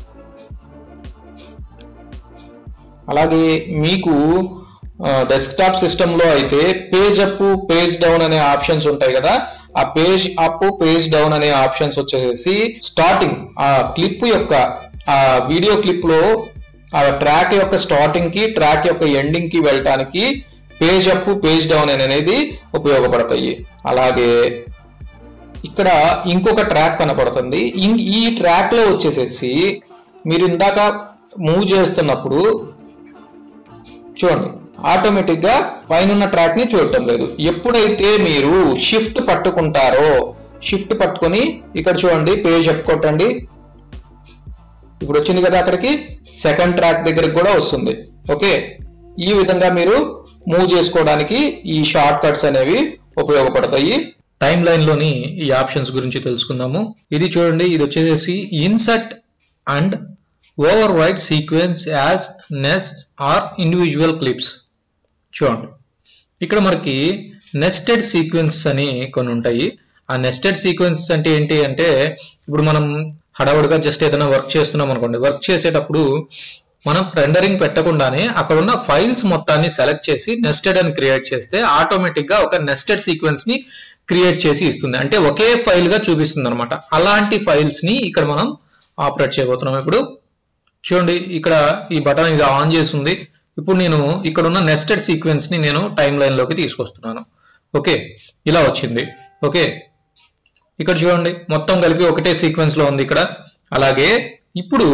అలాగే మీకు డెస్క్టాప్ సిస్టమ్ లో అయితే పేజ్ అప్ పేజ్ డౌన్ అనే ఆప్షన్స్ ఉంటాయి కదా ఆ పేజ్ అప్ పేజ్ డౌన్ అనే ఆప్షన్స్ వచ్చేసి స్టార్టింగ్ ఆ క్లిప్ యొక్క ఆ వీడియో క్లిప్ లో ఆ ట్రాక్ యొక్క స్టార్టింగ్ కి ట్రాక్ యొక్క ఎండింగ్ కి వెళ్ళటానికి పేజ్ అప్ పేజ్ డౌన్ అనేది ఉపయోగపడతాయి అలాగే ఇక్కడ ఇంకొక ట్రాక్ కనపడుతుంది ఇం- ఈ ట్రాక్ లో వచ్చేసేసి మీరు ఇందాక మూవ్ చేస్తున్నప్పుడు చూడండి ఆటోమేటిక్ గా పైన ట్రాక్ ని చూడటం లేదు ఎప్పుడైతే మీరు షిఫ్ట్ పట్టుకుంటారో షిఫ్ట్ పట్టుకొని ఇక్కడ చూడండి పేజ్ అప్ కొట్టండి ఇప్పుడు వచ్చింది కదా అక్కడికి సెకండ్ ట్రాక్ దగ్గరికి కూడా వస్తుంది ఓకే ఈ విధంగా మీరు మూవ్ చేసుకోవడానికి ఈ షార్ట్ కట్స్ అనేవి ఉపయోగపడతాయి టైమ్ లైన్ లోని ఈ ఆప్షన్స్ గురించి తెలుసుకుందాము ఇది చూడండి ఇది వచ్చేసి insert and overwrite sequence as nest or individual clips చూడండి ఇక్కడ మనకి నెస్టెడ్ సీక్వెన్స్ అని కొన్ని ఉంటాయి ఆ నెస్టెడ్ సీక్వెన్స్ అంటే ఏంటి అంటే ఇప్పుడు మనం హడావుడిగా జస్ట్ ఏదైనా వర్క్ చేస్తున్నాం అనుకోండి వర్క్ చేసేటప్పుడు మనం రెండరింగ్ పెట్టకుండానే అక్కడ ఉన్న ఫైల్స్ మొత్తాన్ని సెలెక్ట్ చేసి నెస్టెడ్ అని క్రియేట్ చేస్తే ఆటోమేటిక్ గా ఒక నెస్టెడ్ సీక్వెన్స్ ని క్రియేట్ చేసి ఇస్తుంది అంటే ఒకే ఫైల్ గా చూపిస్తుంది అనమాట అలాంటి ఫైల్స్ ని ఇక్కడ మనం ఆపరేట్ చేయబోతున్నాం ఇప్పుడు చూడండి ఇక్కడ ఈ బటన్ ఇది ఆన్ చేసి ఉంది ఇప్పుడు నేను ఇక్కడ ఉన్న నెస్టెడ్ సీక్వెన్స్ ని నేను టైం లైన్ లోకి తీసుకొస్తున్నాను ఓకే ఇలా వచ్చింది ఓకే ఇక్కడ చూడండి మొత్తం కలిపి ఒకటే సీక్వెన్స్ లో ఉంది ఇక్కడ అలాగే ఇప్పుడు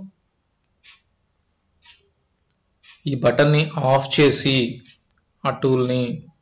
ఈ బటన్ ని ఆఫ్ చేసి ఆ టూల్ ని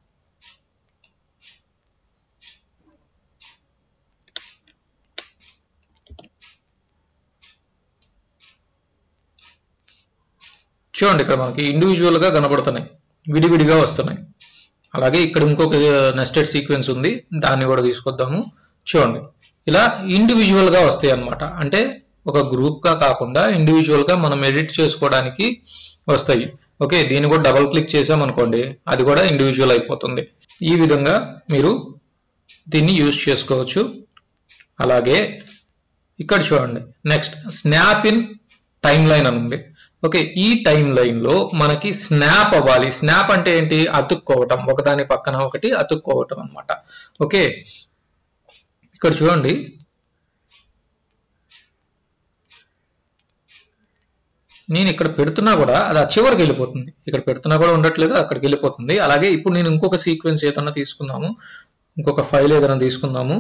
చూడండి ఇక్కడ మనకి ఇండివిజువల్ గా కనబడుతున్నాయి విడివిడిగా వస్తున్నాయి అలాగే ఇక్కడ ఇంకొక నెస్టెడ్ సీక్వెన్స్ ఉంది దాన్ని కూడా తీసుకొద్దాము చూడండి ఇలా ఇండివిజువల్ గా వస్తాయి అన్నమాట అంటే ఒక గ్రూప్ గా కాకుండా ఇండివిజువల్ గా మనం ఎడిట్ చేసుకోవడానికి వస్తాయి ఓకే దీన్ని కూడా డబుల్ క్లిక్ చేసాం అనుకోండి అది కూడా ఇండివిజువల్ అయిపోతుంది ఈ విధంగా మీరు దీన్ని యూజ్ చేసుకోవచ్చు అలాగే ఇక్కడ చూడండి next snap in timeline అని ఉంది ఓకే ఈ టైం లైన్ లో మనకి స్నాప్ అవ్వాలి స్నాప్ అంటే ఏంటి అతుక్కోవటం ఒకదాని పక్కన ఒకటి అతుక్కోవటం అన్నమాట ఓకే ఇక్కడ చూడండి నేను ఇక్కడ పెడుతున్నా కూడా అది ఆ చివరికి వెళ్ళిపోతుంది ఇక్కడ పెడుతున్నా కూడా ఉండట్లేదు అక్కడికి వెళ్ళిపోతుంది అలాగే ఇప్పుడు నేను ఇంకొక సీక్వెన్స్ ఏదైనా తీసుకుందాము ఇంకొక ఫైల్ ఏదైనా తీసుకుందాము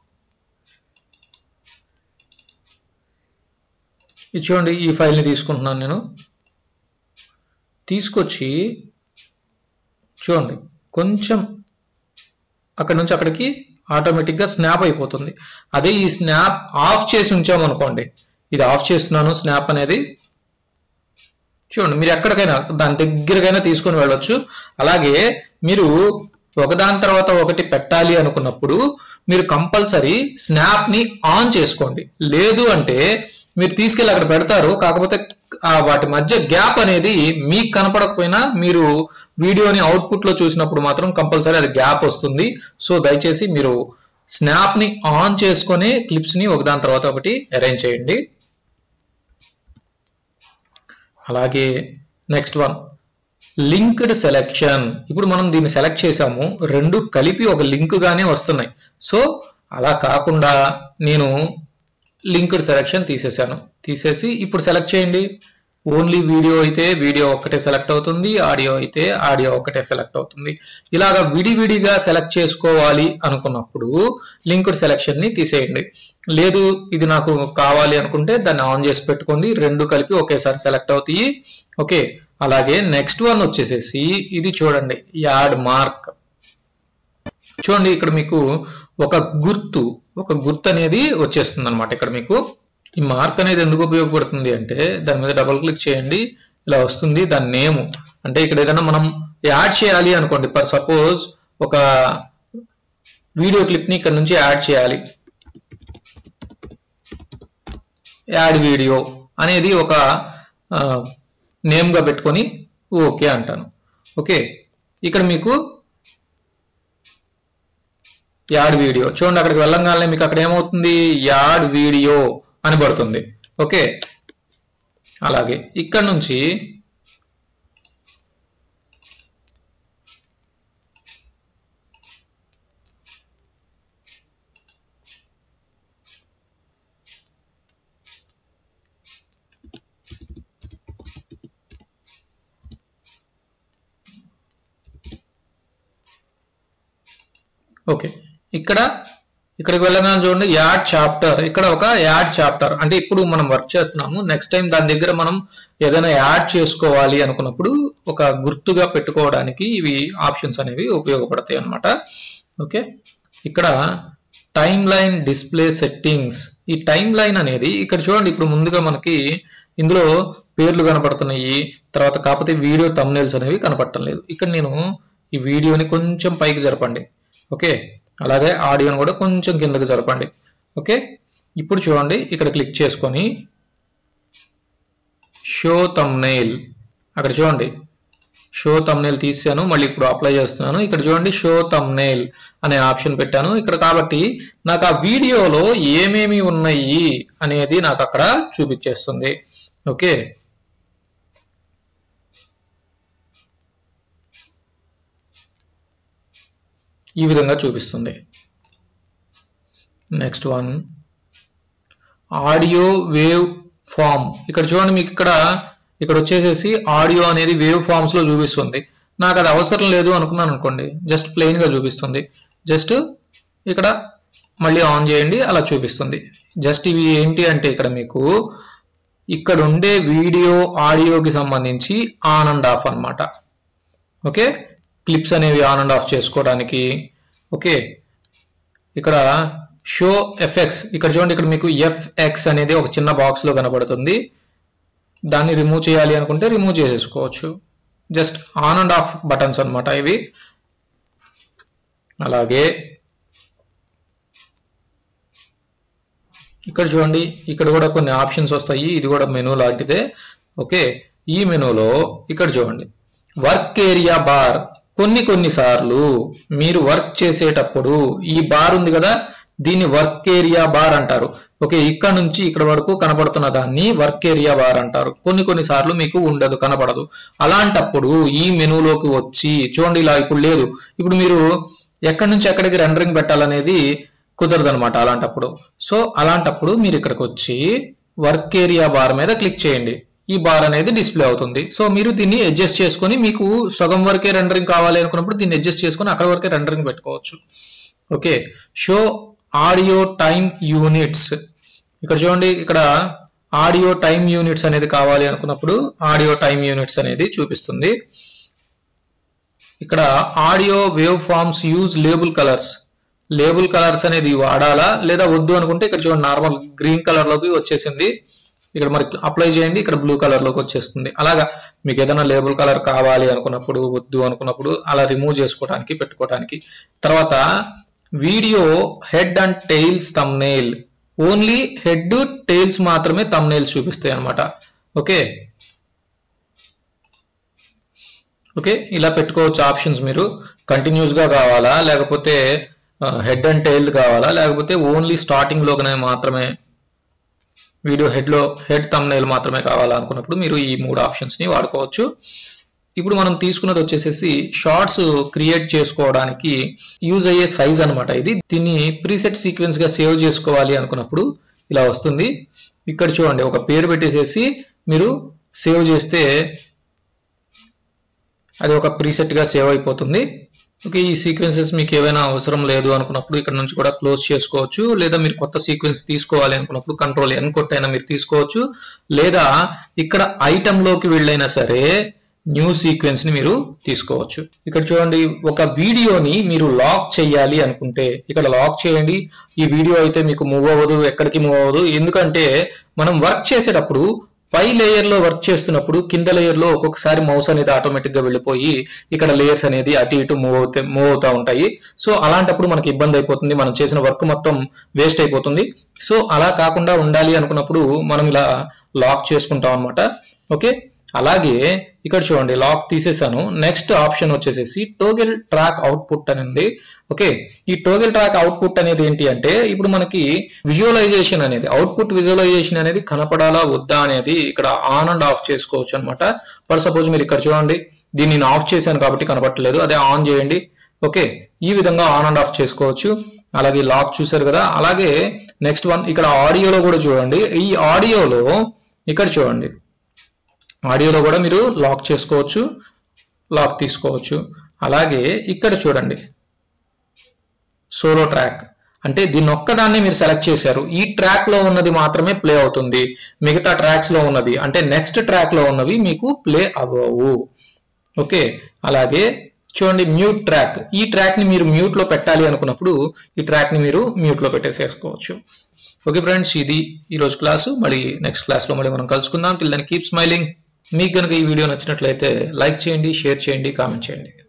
ఇది చూడండి ఈ ఫైల్ని తీసుకుంటున్నాను నేను తీసుకొచ్చి చూడండి కొంచెం అక్కడ నుంచి అక్కడికి ఆటోమేటిక్గా స్నాప్ అయిపోతుంది అదే ఈ స్నాప్ ఆఫ్ చేసి ఉంచామనుకోండి ఇది ఆఫ్ చేస్తున్నాను స్నాప్ అనేది చూడండి మీరు ఎక్కడికైనా దాని దగ్గరకైనా తీసుకొని వెళ్ళొచ్చు అలాగే మీరు ఒకదాని తర్వాత ఒకటి పెట్టాలి అనుకున్నప్పుడు మీరు కంపల్సరీ స్నాప్ ని ఆన్ చేసుకోండి లేదు అంటే మీరు తీసుకెళ్ళి అక్కడ పెడతారు కాకపోతే ఆ వాటి మధ్య గ్యాప్ అనేది మీకు కనపడకపోయినా మీరు వీడియోని అవుట్పుట్ లో చూసినప్పుడు మాత్రం కంపల్సరీ అది గ్యాప్ వస్తుంది సో దయచేసి మీరు స్నాప్ ని ఆన్ చేసుకొని క్లిప్స్ ని ఒకదాని తర్వాత ఒకటి అరేంజ్ చేయండి అలాగే నెక్స్ట్ వన్ లింక్డ్ సెలెక్షన్ ఇప్పుడు మనం దీన్ని సెలెక్ట్ చేసాము రెండు కలిపి ఒక లింక్ గానే వస్తున్నాయి సో అలా కాకుండా నేను లింక్డ్ సెలెక్షన్ తీసేసాను తీసేసి ఇప్పుడు సెలెక్ట్ చేయండి ఓన్లీ వీడియో అయితే వీడియో ఒక్కటే సెలెక్ట్ అవుతుంది ఆడియో అయితే ఆడియో ఒక్కటే సెలెక్ట్ అవుతుంది ఇలాగా విడివిడిగా సెలెక్ట్ చేసుకోవాలి అనుకున్నప్పుడు లింక్డ్ సెలెక్షన్ ని తీసేయండి లేదు ఇది నాకు కావాలి అనుకుంటే దాన్ని ఆన్ చేసి పెట్టుకోండి రెండు కలిపి ఒకేసారి సెలెక్ట్ అవుతాయి ఓకే అలాగే నెక్స్ట్ వన్ వచ్చేసేసి ఇది చూడండి యాడ్ మార్క్ చూడండి ఇక్కడ మీకు ఒక గుర్తు ఒక గుర్తు అనేది వచ్చేస్తుంది అనమాట ఇక్కడ మీకు ఈ మార్క్ అనేది ఎందుకు ఉపయోగపడుతుంది అంటే దాని మీద డబుల్ క్లిక్ చేయండి ఇలా వస్తుంది దాని నేమ్ అంటే ఇక్కడ ఏదైనా మనం యాడ్ చేయాలి అనుకోండి ఫర్ సపోజ్ ఒక వీడియో క్లిప్ ని ఇక్కడ నుంచి యాడ్ చేయాలి యాడ్ వీడియో అనేది ఒక నేమ్ గా పెట్టుకొని ఓకే అంటాను ఓకే ఇక్కడ మీకు యాడ్ వీడియో చూడండి అక్కడికి వెళ్ళంగానే మీకు అక్కడ ఏమవుతుంది యాడ్ వీడియో అని పడుతుంది ఓకే అలాగే ఇక్కడ నుంచి ఓకే ఇక్కడ ఇక్కడికి వెళ్ళగానే చూడండి యాడ్ చాప్టర్ ఇక్కడ ఒక యాడ్ చాప్టర్ అంటే ఇప్పుడు మనం వర్క్ చేస్తున్నాము నెక్స్ట్ టైం దాని దగ్గర మనం ఏదైనా యాడ్ చేసుకోవాలి అనుకున్నప్పుడు ఒక గుర్తుగా పెట్టుకోవడానికి ఇవి ఆప్షన్స్ అనేవి ఉపయోగపడతాయి అన్నమాట ఓకే ఇక్కడ టైమ్ లైన్ డిస్ప్లే సెట్టింగ్స్ ఈ టైమ్ లైన్ అనేది ఇక్కడ చూడండి ఇప్పుడు ముందుగా మనకి ఇందులో పేర్లు కనపడుతున్నాయి తర్వాత కాకపోతే వీడియో తమ్నేల్స్ అనేవి కనపడటం లేదు ఇక్కడ నేను ఈ వీడియోని కొంచెం పైకి జరపండి ఓకే అలాగే ఆడియోని కూడా కొంచెం కిందకి జరపండి ఓకే ఇప్పుడు చూడండి ఇక్కడ క్లిక్ చేసుకొని షో తమ్నైల్ అక్కడ చూడండి షో తమ్నేల్ తీసాను మళ్ళీ ఇప్పుడు అప్లై చేస్తున్నాను ఇక్కడ చూడండి షో తమ్నేల్ అనే ఆప్షన్ పెట్టాను ఇక్కడ కాబట్టి నాకు ఆ వీడియోలో ఏమేమి ఉన్నాయి అనేది నాకు అక్కడ చూపించేస్తుంది ఓకే ఈ విధంగా చూపిస్తుంది next one audio waveform ఇక్కడ చూడండి మీకు ఇక్కడ ఇక్కడ వచ్చేసేసి ఆడియో అనేది వేవ్ ఫామ్స్ లో చూపిస్తుంది నాకు అది అవసరం లేదు అనుకున్నాను అనుకోండి జస్ట్ ప్లెయిన్ గా చూపిస్తుంది జస్ట్ ఇక్కడ మళ్ళీ ఆన్ చేయండి అలా చూపిస్తుంది జస్ట్ ఇవి ఏంటి అంటే ఇక్కడ మీకు ఇక్కడ ఉండే వీడియో ఆడియోకి సంబంధించి ఆన్ అండ్ ఆఫ్ అన్నమాట ఓకే క్లిప్స్ అనేవి ఆన్ అండ్ ఆఫ్ చేసుకోవడానికి ఓకే ఇక్కడ షో ఎఫెక్ట్స్ ఇక్కడ చూడండి ఇక్కడ మీకు ఎఫ్ఎక్స్ అనేది ఒక చిన్న బాక్స్ లో కనబడుతుంది దాన్ని రిమూవ్ చేయాలి అనుకుంటే రిమూవ్ చేసేసుకోవచ్చు just on and off buttons అన్నమాట ఇవి అలాగే ఇక్కడ చూడండి ఇక్కడ కూడా కొన్ని ఆప్షన్స్ వస్తాయి ఇది కూడా మెనూ లాంటిదే ఓకే ఈ మెనూలో ఇక్కడ చూడండి వర్క్ ఏరియా బార్ కొన్ని కొన్ని సార్లు మీరు వర్క్ చేసేటప్పుడు ఈ బార్ ఉంది కదా దీన్ని వర్క్ ఏరియా బార్ అంటారు ఓకే ఇక్కడ నుంచి ఇక్కడ వరకు కనబడుతున్న దాన్ని వర్క్ ఏరియా బార్ అంటారు కొన్ని కొన్ని సార్లు మీకు ఉండదు కనబడదు అలాంటప్పుడు ఈ మెనూలోకి వచ్చి చూడండి ఇలా ఇప్పుడు లేదు ఇప్పుడు మీరు ఎక్కడి నుంచి ఎక్కడికి రెండరింగ్ పెట్టాలనేది కుదరదు అనమాట అలాంటప్పుడు సో అలాంటప్పుడు మీరు ఇక్కడికి వచ్చి వర్క్ ఏరియా బార్ మీద క్లిక్ చేయండి ఈ బార్ అనేది డిస్ప్లే అవుతుంది సో మీరు దీన్ని అడ్జస్ట్ చేసుకొని మీకు సగం వరకే రెండరింగ్ కావాలి అనుకున్నప్పుడు దీన్ని అడ్జస్ట్ చేసుకొని అక్కడ వరకే రెండరింగ్ పెట్టుకోవచ్చు okay show audio time units ఇక్కడ చూడండి ఇక్కడ ఆడియో టైం యూనిట్స్ అనేది కావాలి అనుకున్నప్పుడు ఆడియో టైం యూనిట్స్ అనేది చూపిస్తుంది ఇక్కడ audio waveforms use label colours label colours అనేది వాడాలా లేదా వద్దు అనుకుంటే ఇక్కడ చూడండి నార్మల్ గ్రీన్ కలర్ లోకి వచ్చేసింది ఇక్కడ మరి అప్లై చేయండి ఇక్కడ బ్లూ కలర్ లోకి వచ్చేస్తుంది అలాగా మీకు ఏదైనా లేబుల్ కలర్ కావాలి అనుకున్నప్పుడు వద్దు అనుకున్నప్పుడు అలా రిమూవ్ చేసుకోవడానికి పెట్టుకోవడానికి తర్వాత video head and tails thumbnail only head tails మాత్రమే తమ్నేల్స్ చూపిస్తాయి అనమాట ఓకే ఓకే ఇలా పెట్టుకోవచ్చు ఆప్షన్స్ మీరు కంటిన్యూస్ గా కావాలా లేకపోతే హెడ్ అండ్ టైల్ కావాలా లేకపోతే ఓన్లీ స్టార్టింగ్ లోనే మాత్రమే వీడియో హెడ్ లో హెడ్ తమ్నైల్ మాత్రమే కావాలా అనుకున్నప్పుడు మీరు ఈ మూడు ఆప్షన్స్ ని వాడుకోవచ్చు ఇప్పుడు మనం తీసుకున్నది వచ్చేసేసి షార్ట్స్ క్రియేట్ చేసుకోవడానికి యూజ్ అయ్యే సైజ్ అన్నమాట ఇది దీన్ని ప్రీసెట్ సీక్వెన్స్ గా సేవ్ చేసుకోవాలి అనుకున్నప్పుడు ఇలా వస్తుంది ఇక్కడ చూడండి ఒక పేరు పెట్టేసేసి మీరు సేవ్ చేస్తే అది ఒక ప్రీసెట్ గా సేవ్ అయిపోతుంది ఓకే ఈ సీక్వెన్సెస్ మీకు ఏవైనా అవసరం లేదు అనుకున్నప్పుడు ఇక్కడ నుంచి కూడా క్లోజ్ చేసుకోవచ్చు లేదా మీరు కొత్త సీక్వెన్స్ తీసుకోవాలి అనుకున్నప్పుడు కంట్రోల్ ఎన్ కొట్టైనా మీరు తీసుకోవచ్చు లేదా ఇక్కడ ఐటమ్ లోకి వెళ్ళైనా సరే న్యూ సీక్వెన్స్ ని మీరు తీసుకోవచ్చు ఇక్కడ చూడండి ఒక వీడియోని మీరు లాక్ చేయాలి అనుకుంటే ఇక్కడ లాక్ చేయండి ఈ వీడియో అయితే మీకు మూవ్ అవ్వదు ఎక్కడికి మూవ్ అవ్వదు ఎందుకంటే మనం వర్క్ చేసేటప్పుడు పై లేయర్ లో వర్క్ చేస్తున్నప్పుడు కింద లేయర్ లో ఒక్కొక్కసారి మౌస్ అనేది ఆటోమేటిక్ గా వెళ్ళిపోయి ఇక్కడ లేయర్స్ అనేది అటు ఇటు మూవ్ అవుతే మూవ్ అవుతా ఉంటాయి సో అలాంటప్పుడు మనకి ఇబ్బంది అయిపోతుంది మనం చేసిన వర్క్ మొత్తం వేస్ట్ అయిపోతుంది సో అలా కాకుండా ఉండాలి అనుకున్నప్పుడు మనం ఇలా లాక్ చేసుకుంటాం అనమాట ఓకే అలాగే ఇక్కడ చూడండి లాక్ తీసేసాను నెక్స్ట్ ఆప్షన్ వచ్చేసేసి టోగెల్ ట్రాక్ అవుట్పుట్ అని ఉంది ఓకే ఈ టోగెల్ ట్రాక్ అవుట్పుట్ అనేది ఏంటి అంటే ఇప్పుడు మనకి విజువలైజేషన్ అనేది అవుట్పుట్ విజువలైజేషన్ అనేది కనపడాలా వద్దా అనేది ఇక్కడ ఆన్ అండ్ ఆఫ్ చేసుకోవచ్చు అనమాట ఫర్ సపోజ్ మీరు ఇక్కడ చూడండి దీన్ని నేను ఆఫ్ చేశాను కాబట్టి కనపడలేదు అదే ఆన్ చేయండి ఓకే ఈ విధంగా ఆన్ అండ్ ఆఫ్ చేసుకోవచ్చు అలాగే లాక్ చూసారు కదా అలాగే నెక్స్ట్ వన్ ఇక్కడ ఆడియోలో కూడా చూడండి ఈ ఆడియోలో ఇక్కడ చూడండి ఆడియోలో కూడా మీరు లాక్ చేసుకోవచ్చు లాక్ తీసుకోవచ్చు అలాగే ఇక్కడ చూడండి సోలో ట్రాక్ అంటే దీన్ని ఒక్కదాన్ని మీరు సెలెక్ట్ చేశారు ఈ ట్రాక్ లో ఉన్నది మాత్రమే ప్లే అవుతుంది మిగతా ట్రాక్స్ లో ఉన్నది అంటే నెక్స్ట్ ట్రాక్ లో ఉన్నవి మీకు ప్లే అవ్వవు ఓకే అలాగే చూడండి మ్యూట్ ట్రాక్ ఈ ట్రాక్ ని మీరు మ్యూట్ లో పెట్టాలి అనుకున్నప్పుడు ఈ ట్రాక్ ని మీరు మ్యూట్ లో పెట్టేసేసుకోవచ్చు ఓకే ఫ్రెండ్స్ ఇది ఈ రోజు క్లాసు మళ్ళీ నెక్స్ట్ క్లాస్లో మళ్ళీ మనం కలుసుకుందాం టిల్ దాన్ని కీప్ స్మైలింగ్ మీకు కనుక ఈ వీడియో నచ్చినట్లయితే లైక్ చేయండి షేర్ చేయండి కామెంట్ చేయండి